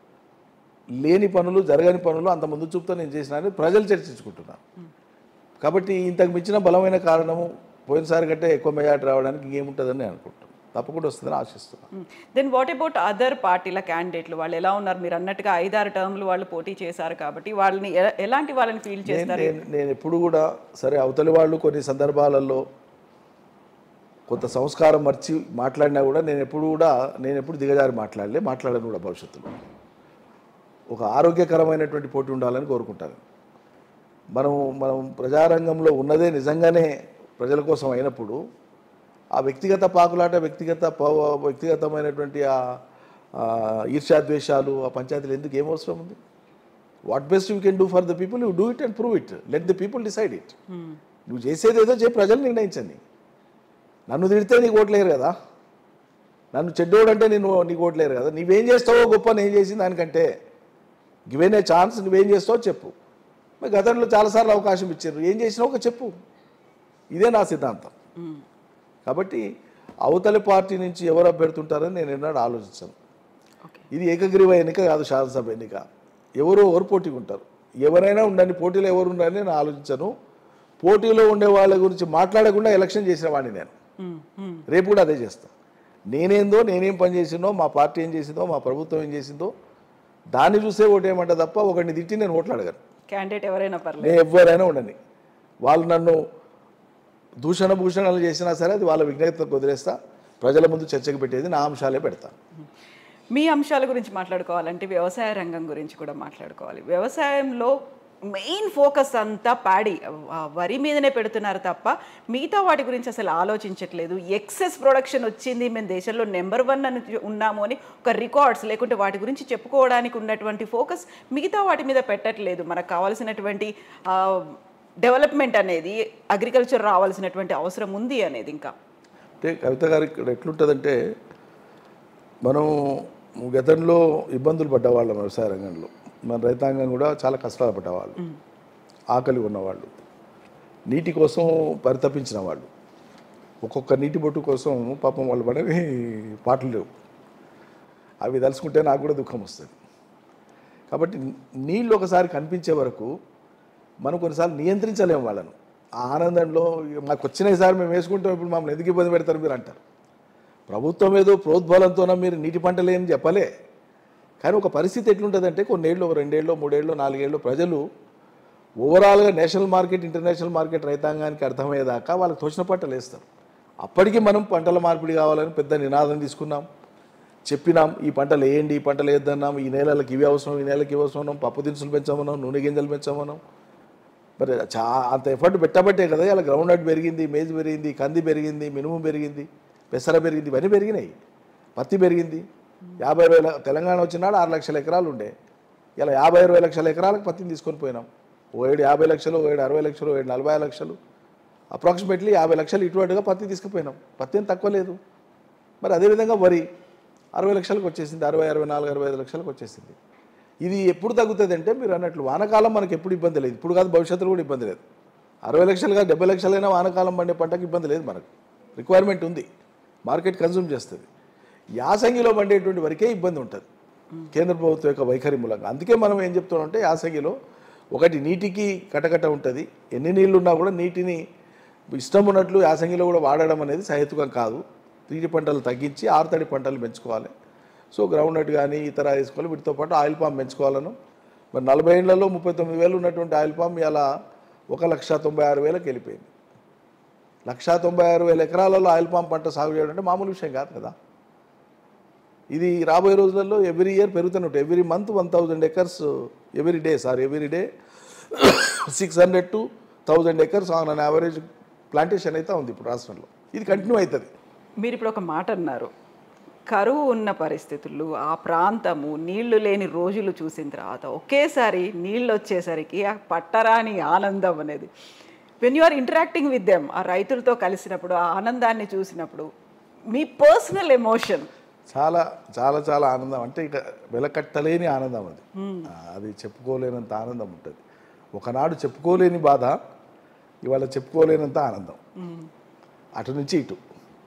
లేని పనులు జరగని పనులు అంత ముందు చూపుతో నేను చేసిన అని ప్రజలు చర్చించుకుంటున్నారు కాబట్టి ఇంతకు మించిన బలమైన కారణము పోయినసారి కంటే ఎక్కువ మెజార్టీ రావడానికి ఇంకేముంటుందని నేను అనుకుంటున్నాను తప్పకుండా వస్తుందని ఆశిస్తున్నాను దెన్ వాట్ అబౌట్ అదర్ పార్టీల క్యాండిడేట్లు వాళ్ళు ఎలా ఉన్నారు మీరు అన్నట్టుగా ఐదారు టర్మ్లు వాళ్ళు పోటీ చేశారు కాబట్టి వాళ్ళని ఎ- ఎలాంటి వాళ్ళని ఫీల్ నేను చేస్తారు నేను- నేను ఎప్పుడు కూడా సరే అవతలి వాళ్ళు కొన్ని సందర్భాలలో కొంత సంస్కారం మర్చి మాట్లాడినా కూడా నేను ఎప్పుడు కూడా నేను ఎప్పుడు దిగజారి మాట్లాడలే మాట్లాడను కూడా భవిష్యత్తులో ఒక ఆరోగ్యకరమైనటువంటి పోటీ ఉండాలని కోరుకుంటాను మనం మనం ప్రజారంగంలో ఉన్నదే నిజంగానే ప్రజల కోసం అయినప్పుడు ఆ వ్యక్తిగత పాకులాట వ్యక్తిగత పవ- వ్యక్తిగతమైనటువంటి ఆ ఆ ఈర్ష్యాద్వేషాలు ఆ పంచాయతీలు ఎందుకు ఏం అవసరం ఉంది what best you can do for the people you do it and prove it let the people decide it నువ్వు చేసేది ఏదో చేయి ప్రజలు నిర్ణయించండి నన్ను తిడితే నీకు ఓట్లేరు కదా నన్ను చెడ్డోడు అంటే నేను నీకు ఓట్లేరు కదా నువ్వేం చేస్తావో గొప్ప నేను చేసిన దానికంటే గివెన్ ఏ ఛాన్స్ నువ్వేం చేస్తావో చెప్పు మరి గతంలో చాలాసార్లు అవకాశం ఇచ్చారు ఏం చేసినావు ఒక చెప్పు ఇదే నా సిద్ధాంతం కాబట్టి అవతలి పార్టీ నుంచి ఎవరు అభ్యర్థుంటారని నేను ఎన్నడూ ఆలోచించాను ఓకే ఇది ఏకగ్రీవ ఎన్నిక కాదు శాసనసభ ఎన్నిక ఎవరు ఎవరు పోటీకి ఉంటారు ఎవరైనా ఉండండి పోటీలో ఎవరు ఉండాలని నేను ఆలోచించను పోటీలో ఉండే వాళ్ళ గురించి మాట్లాడకుండా ఎలక్షన్ చేసిన వాడిని నేను రేపు కూడా అదే చేస్తా నేనేందో నేనేం పని చేసిందో మా పార్టీ ఏం చేసిందో మా ప్రభుత్వం ఏం చేసిందో దాన్ని చూసే ఓటేయమంట తప్ప ఒకరిని తిట్టి నేను ఓట్లు అడగను క్యాండిడేట్ ఎవరైనా పర్లేదు నేను ఎవరైనా ఉండని వాళ్ళు నన్ను దూషణ భూషణలు చేసినా సరే అది వాళ్ళ విజ్ఞతకు వదిలేస్తా ప్రజల ముందు చర్చకు పెట్టేది నా అంశాలే పెడతా మీ అంశాల గురించి మాట్లాడుకోవాలంటే వ్యవసాయ రంగం గురించి కూడా మాట్లాడుకోవాలి వ్యవసాయంలో మెయిన్ ఫోకస్ అంతా పాడి ఆ వరి మీదనే పెడుతున్నారు తప్ప మిగతా వాటి గురించి అసలు ఆలోచించట్లేదు ఎక్సెస్ ప్రొడక్షన్ వచ్చింది మేము దేశంలో నెంబర్ వన్ అని చూ- ఉన్నాము అని ఒక రికార్డ్స్ లేకుంటే వాటి గురించి చెప్పుకోవడానికి ఉన్నటువంటి ఫోకస్ మిగతా వాటి మీద పెట్టట్లేదు మనకు కావాల్సినటువంటి డెవలప్మెంట్ అనేది అగ్రికల్చర్ రావాల్సినటువంటి అవసరం ఉంది అనేది ఇంకా అంటే కవిత గారు ఇక్కడ ఎట్లుంటుందంటే మనం గతంలో ఇబ్బందులు పడ్డవాళ్ళం వ్యవసాయ రంగంలో మన రైతాంగం కూడా చాలా కష్టాలు పడ్డవాళ్ళు ఆకలి ఉన్నవాళ్ళు నీటి కోసం పరితపించిన వాళ్ళు ఒక్కొక్క నీటి బొట్టు కోసం పాపం వాళ్ళు పడేవి పాటలు లేవు అవి తలుచుకుంటే నాకు కూడా దుఃఖం వస్తుంది కాబట్టి నీళ్ళు ఒకసారి కనిపించే వరకు మనం కొన్నిసార్లు నియంత్రించలేము వాళ్ళను ఆ ఆనందంలో ఇక మాకు వచ్చినాయి సార్ మేము వేసుకుంటాం ఇప్పుడు మమ్మల్ని ఎందుకు ఇబ్బంది పెడతారు మీరు అంటారు ప్రభుత్వం ఏదో ప్రోద్బలంతోన మీరు నీటి పంటలే అని చెప్పలే కానీ ఒక పరిస్థితి ఎట్లుంటుందంటే కొన్నేళ్ళు ఒక రెండేళ్ళు మూడేళ్ళు నాలుగేళ్ళు ప్రజలు ఓవరాల్గా నేషనల్ మార్కెట్ ఇంటర్నేషనల్ మార్కెట్ రైతాంగానికి అర్థమయ్యేదాకా వాళ్ళకి తోచిన పంటలు వేస్తారు అప్పటికి మనం పంటల మార్పిడి కావాలని పెద్ద నినాదం తీసుకున్నాం చెప్పినాం ఈ పంటలు వేయండి ఈ పంటలు వేద్దన్నాం ఈ నేలలకు ఇవి అవసరం ఈ నేలకి ఇవి అవసరం పప్పు దినుసులు పెంచమన్నాం నూనె గింజలు పెంచమన్నాం మరి చా అంత ఎఫర్ట్ పెట్టబట్టే కదా ఇలా గ్రౌండ్ నట్ పెరిగింది మేజ్ పెరిగింది కంది పెరిగింది మినుము పెరిగింది పెసర పెరిగింది ఇవన్నీ పెరిగినాయి పత్తి పెరిగింది యాభై వేల తెలంగాణ వచ్చినాడు ఆరు లక్షల ఎకరాలు ఉండే ఇలా యాభై అరవై లక్షల ఎకరాలకు పత్తిని తీసుకొని పోయినాం ఓ ఏడు యాభై లక్షలు ఓ ఏడు అరవై లక్షలు ఓ ఏడు నలభై లక్షలు అప్రాక్సిమేట్లీ యాభై లక్షలు ఇటువంటిగా పత్తి తీసుకుపోయినాం పత్తి ఏం తక్కువ లేదు మరి అదేవిధంగా వరి అరవై లక్షలకు వచ్చేసింది అరవై అరవై నాలుగు అరవై ఐదు లక్షలకు వచ్చేసింది ఇది ఎప్పుడు తగ్గుతుంది అంటే మీరు అన్నట్లు వానకాలం మనకి ఎప్పుడు ఇబ్బంది లేదు ఇప్పుడు కాదు భవిష్యత్తులో కూడా ఇబ్బంది లేదు అరవై లక్షలుగా డెబ్బై లక్షలైనా వానకాలం పండే పంటకు ఇబ్బంది లేదు మనకు రిక్వైర్మెంట్ ఉంది మార్కెట్ కన్జ్యూమ్ చేస్తుంది యాసంగిలో పండేటువంటి వరకే ఇబ్బంది ఉంటుంది కేంద్ర ప్రభుత్వం యొక్క వైఖరి మూలంగా అందుకే మనం ఏం చెప్తున్నామంటే యాసంగిలో ఒకటి నీటికి కటకట ఉంటుంది ఎన్ని నీళ్లు ఉన్నా కూడా నీటిని ఇష్టం ఉన్నట్లు యాసంగిలో కూడా వాడడం అనేది సహేతుకం కాదు నీటి పంటలు తగ్గించి ఆరుతడి పంటలు పెంచుకోవాలి సో గ్రౌండ్ నట్ కానీ ఇతర వేసుకోవాలి వీటితో పాటు ఆయిల్ పామ్ పెంచుకోవాలను మరి నలభై ఏళ్లలో ముప్పై తొమ్మిది వేలు ఉన్నటువంటి ఆయిల్ పామ్ ఇలా ఒక లక్ష తొంభై ఆరు వేలకు వెళ్ళిపోయింది లక్ష తొంభై ఆరు వేల ఎకరాలలో ఆయిల్ పామ్ పంట సాగు చేయడం అంటే మామూలు విషయం కాదు కదా ఇది రాబోయే రోజులలో ఎవ్రీ ఇయర్ పెరుగుతూనే ఉంటుంది every month one thousand acres every day sir every day six hundred to thousand acres on an average plantation అయితే ఉంది ఇప్పుడు రాష్ట్రంలో ఇది కంటిన్యూ అవుతుంది మీరు ఇప్పుడు ఒక మాట అన్నారు కరువు ఉన్న పరిస్థితులు ఆ ప్రాంతము నీళ్లు లేని రోజులు చూసిన తర్వాత ఒకేసారి నీళ్ళు వచ్చేసరికి ఆ పట్టరాని ఆనందం అనేది when you are interacting with them ఆ రైతులతో కలిసినప్పుడు ఆ ఆనందాన్ని చూసినప్పుడు మీ పర్సనల్ ఎమోషన్ చాలా చాలా చాలా ఆనందం అంటే ఇక వెలకట్టలేని ఆనందం అది ఆ, అది చెప్పుకోలేనంత ఆనందం ఉంటుంది ఒకనాడు చెప్పుకోలేని బాధ ఇవాళ చెప్పుకోలేనంత ఆనందం అటు నుంచి ఇటు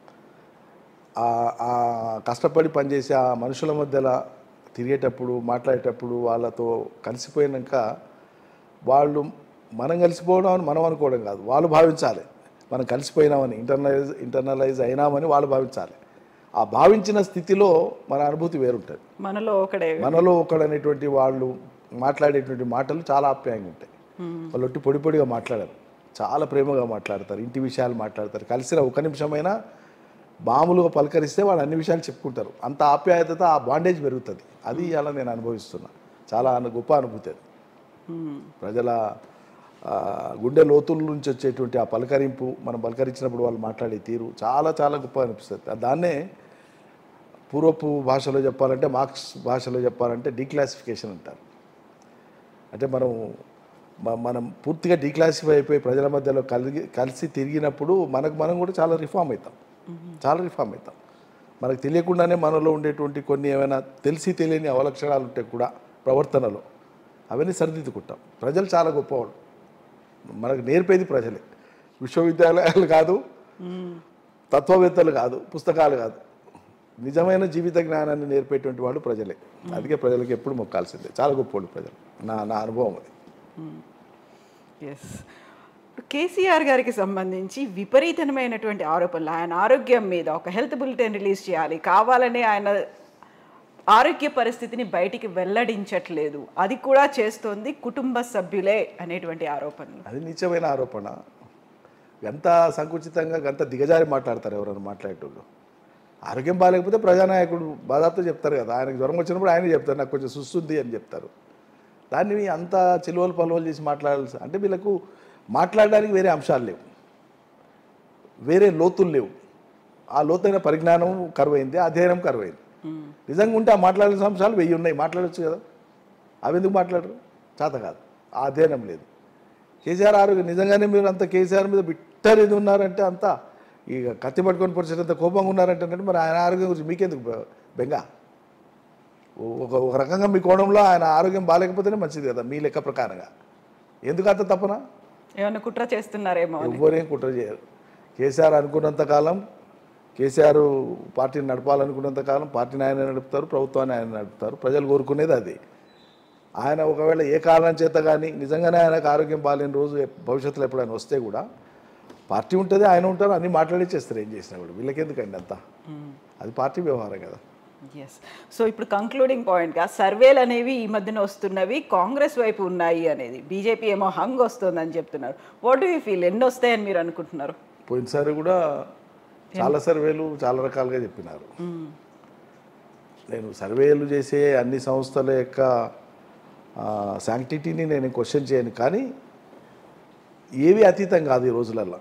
ఆ- ఆ కష్టపడి పనిచేసే ఆ మనుషుల మధ్యలో తిరిగేటప్పుడు మాట్లాడేటప్పుడు వాళ్ళతో కలిసిపోయినాక వాళ్ళు మనం కలిసిపోవడం అని మనం అనుకోవడం కాదు వాళ్ళు భావించాలి మనం కలిసిపోయినామని ఇంటర్నలైజ్ ఇంటర్నలైజ్ అయినామని వాళ్ళు భావించాలి ఆ భావించిన స్థితిలో మన అనుభూతి వేరుంటుంది మనలో ఒకడే మనలో ఒకడనేటువంటి వాళ్ళు మాట్లాడేటువంటి మాటలు చాలా ఆప్యాయంగా ఉంటాయి వాళ్ళు ఒట్టి పొడి పొడిగా మాట్లాడరు చాలా ప్రేమగా మాట్లాడతారు ఇంటి విషయాలు మాట్లాడతారు కలిసిన ఒక నిమిషమైనా మామూలుగా పలకరిస్తే వాళ్ళు అన్ని విషయాలు చెప్పుకుంటారు అంత ఆప్యాయతతో ఆ బాండేజ్ పెరుగుతుంది అది అలా నేను అనుభవిస్తున్నా చాలా అను- గొప్ప అనుభూతి అది ప్రజల ఆ, గుండె లోతుల నుంచి వచ్చేటువంటి ఆ పలకరింపు మనం పలకరించినప్పుడు వాళ్ళు మాట్లాడే తీరు చాలా చాలా గొప్ప అనిపిస్తుంది దాన్నే పూర్వపు భాషలో చెప్పాలంటే మార్క్స్ భాషలో చెప్పాలంటే డీక్లాసిఫికేషన్ అంటారు అంటే మనం మ- మనం పూర్తిగా డీక్లాసిఫై అయిపోయి ప్రజల మధ్యలో కలిగి కలిసి తిరిగినప్పుడు మనకు మనం కూడా చాలా రిఫార్మ్ అవుతాం చాలా రిఫార్మ్ అవుతాం మనకు తెలియకుండానే మనలో ఉండేటువంటి కొన్ని ఏమైనా తెలిసి తెలియని అవలక్షణాలు ఉంటాయి కూడా ప్రవర్తనలో అవన్నీ సరిదిద్దుకుంటాం ప్రజలు చాలా గొప్పవాళ్ళు మనకు నేర్పేది ప్రజలే విశ్వవిద్యాలయాలు కాదు తత్వవేత్తలు కాదు పుస్తకాలు కాదు నిజమైన జీవిత జ్ఞానాన్ని నేర్పేటువంటి వాళ్ళు ప్రజలే అందుకే ప్రజలకు ఎప్పుడు మొక్కాల్సిందే చాలా గొప్పవాళ్ళు ప్రజలు నా నా అనుభవం అది ఎస్ కేసీఆర్ గారికి సంబంధించి విపరీతమైనటువంటి ఆరోపణలు ఆయన ఆరోగ్యం మీద ఒక హెల్త్ బులెటిన్ రిలీజ్ చేయాలి కావాలని ఆయన ఆరోగ్య పరిస్థితిని బయటికి వెల్లడించట్లేదు అది కూడా చేస్తోంది కుటుంబ సభ్యులే అనేటువంటి ఆరోపణలు అది నిత్యమైన ఆరోపణ ఎంత సంకుచితంగా గంత దిగజారి మాట్లాడతారు ఎవరైనా మాట్లాడేటోళ్ళు ఆరోగ్యం బాగాలేకపోతే ప్రజానాయకుడు బాధాతో చెప్తారు కదా ఆయనకు జ్వరం వచ్చినప్పుడు ఆయన చెప్తారు నాకు కొంచెం సుస్తుంది అని చెప్తారు దాన్ని అంత చిలువలు పలువలు చేసి మాట్లాడాల్సి అంటే వీళ్ళకు మాట్లాడడానికి వేరే అంశాలు లేవు వేరే లోతులు లేవు ఆ లోతైన పరిజ్ఞానం కరువైంది అధ్యయనం కరువైంది నిజంగా ఉంటే ఆ మాట్లాడాల్సిన అంశాలు వెయ్యి ఉన్నాయి మాట్లాడొచ్చు కదా అవి ఎందుకు మాట్లాడరు చేత కాదు ఆ అధ్యయనం లేదు కేసీఆర్ ఆరోగ్యం నిజంగానే మీరు అంత కేసీఆర్ మీద బిట్టర్ ఇది ఉన్నారంటే అంత ఇక కత్తి పట్టుకొని పొడిచేటంత కోపంగా ఉన్నారంటే అంటే మరి ఆయన ఆరోగ్యం గురించి మీకెందుకు బె- బెంగ ఒక ఒక రకంగా మీ కోణంలో ఆయన ఆరోగ్యం బాగాలేకపోతేనే మంచిది కదా మీ లెక్క ప్రకారంగా ఎందుకు అంత తప్పన ఏమైనా కుట్ర చేస్తున్నారేమో అని ఎవ్వరేం కుట్ర చేయరు కేసీఆర్ అనుకున్నంత కాలం కేసీఆర్ పార్టీని నడపాలనుకున్నంత కాలం పార్టీని ఆయన నడుపుతారు ప్రభుత్వాన్ని ఆయన నడుపుతారు ప్రజలు కోరుకునేది అది ఆయన ఒకవేళ ఏ కారణం చేత కానీ నిజంగానే ఆయనకు ఆరోగ్యం బాగాలేని రోజు ఎప్- భవిష్యత్తులో ఎప్పుడైనా వస్తే కూడా పార్టీ ఉంటుంది ఆయన ఉంటారు అన్ని మాట్లాడిచ్చేస్తారు ఏం చేసినా కూడా వీళ్ళకెందుకండి అంతా అది పార్టీ వ్యవహారం కదా ఎస్ సో ఇప్పుడు కంక్లూడింగ్ పాయింట్గా సర్వేలు అనేవి ఈ మధ్యన వస్తున్నవి కాంగ్రెస్ వైపు ఉన్నాయి అనేది బీజేపీ ఏమో హంగ్ వస్తుందని చెప్తున్నారు వాట్ డూ యూ ఫీల్ ఎన్ని వస్తాయని మీరు అనుకుంటున్నారు పోయినసారి కూడా చాలా సర్వేలు చాలా రకాలుగా చెప్పినారు నేను సర్వేలు చేసే అన్ని సంస్థల యొక్క శాంక్టిటీని నేను క్వశ్చన్ చేయను కానీ ఏవి అతీతం కాదు ఈ రోజులల్లో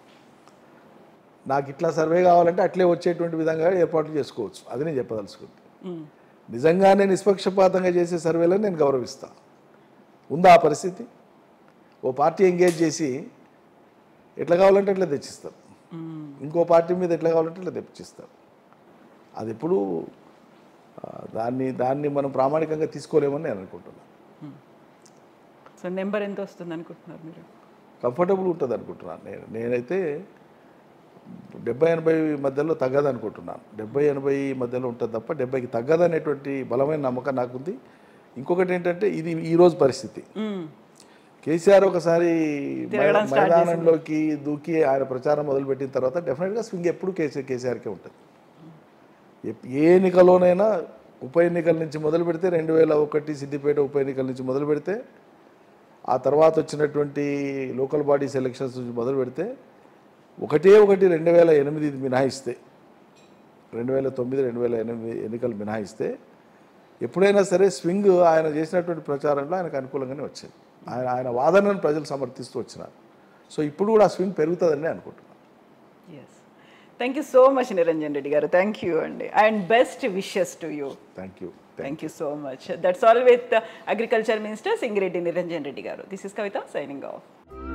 నాకు ఇట్లా సర్వే కావాలంటే అట్లే వచ్చేటువంటి విధంగా ఏర్పాట్లు చేసుకోవచ్చు అది నేను చెప్పదలుచుకుంది నిజంగానే నిష్పక్షపాతంగా చేసే సర్వేలను నేను గౌరవిస్తా ఉందా ఆ పరిస్థితి ఓ పార్టీ ఎంగేజ్ చేసి ఎట్లా కావాలంటే ఎట్లా తెచ్చిస్తారు ఇంకో పార్టీ మీద ఎట్లా కావాలంటే ఎట్లా తెప్పించిస్తారు అది ఎప్పుడు ఆ, దాన్ని దాన్ని మనం ప్రామాణికంగా తీసుకోలేమని నేను అనుకుంటున్నాను సో నెంబర్ ఎంత వస్తుంది అనుకుంటున్నారు మీరు కంఫర్టబుల్ ఉంటుంది అనుకుంటున్నాను నేను నేనైతే డెబ్బై ఎనభై మధ్యలో తగ్గదు అనుకుంటున్నాను డెబ్బై ఎనభై మధ్యలో ఉంటుంది తప్ప డెబ్బైకి తగ్గదనేటువంటి బలమైన నమ్మకం నాకుంది ఇంకొకటి ఏంటంటే ఇది ఈరోజు పరిస్థితి కేసీఆర్ ఒకసారి తిరగడం start మైదానంలోకి దూకి ఆయన ప్రచారం మొదలుపెట్టిన తర్వాత డెఫినెట్గా స్వింగ్ ఎప్పుడు కేసీఆర్ కేసీఆర్కే ఉంటుంది ఎప్- ఏ ఎన్నికలోనైనా ఉప ఎన్నికల నుంచి మొదలు పెడితే రెండు వేల ఒకటి సిద్దిపేట ఉప ఎన్నికల నుంచి మొదలు పెడితే ఆ తర్వాత వచ్చినటువంటి లోకల్ బాడీస్ ఎలక్షన్స్ నుంచి మొదలు పెడితే ఒకటే ఒకటి రెండు వేల ఎనిమిది మినహాయిస్తే రెండు వేల తొమ్మిది రెండు వేల ఎనిమిది ఎన్నికలు మినహాయిస్తే ఎప్పుడైనా సరే స్వింగ్ ఆయన చేసినటువంటి ప్రచారంలో ఆయనకు అనుకూలంగానే వచ్చింది ఆయన ఆయన వాదనను ప్రజలు సమర్థిస్తూ వచ్చినారు సో ఇప్పుడు కూడా ఆ స్వింగ్ పెరుగుతుందని అనుకుంటున్నాను yes thank you so much Niranjan Reddy గారు థ్యాంక్ యూ అండి and best wishes to you thank you thank you so much that's all with agriculture minister Singireddy Niranjan Reddy గారు this is Kavitha signing of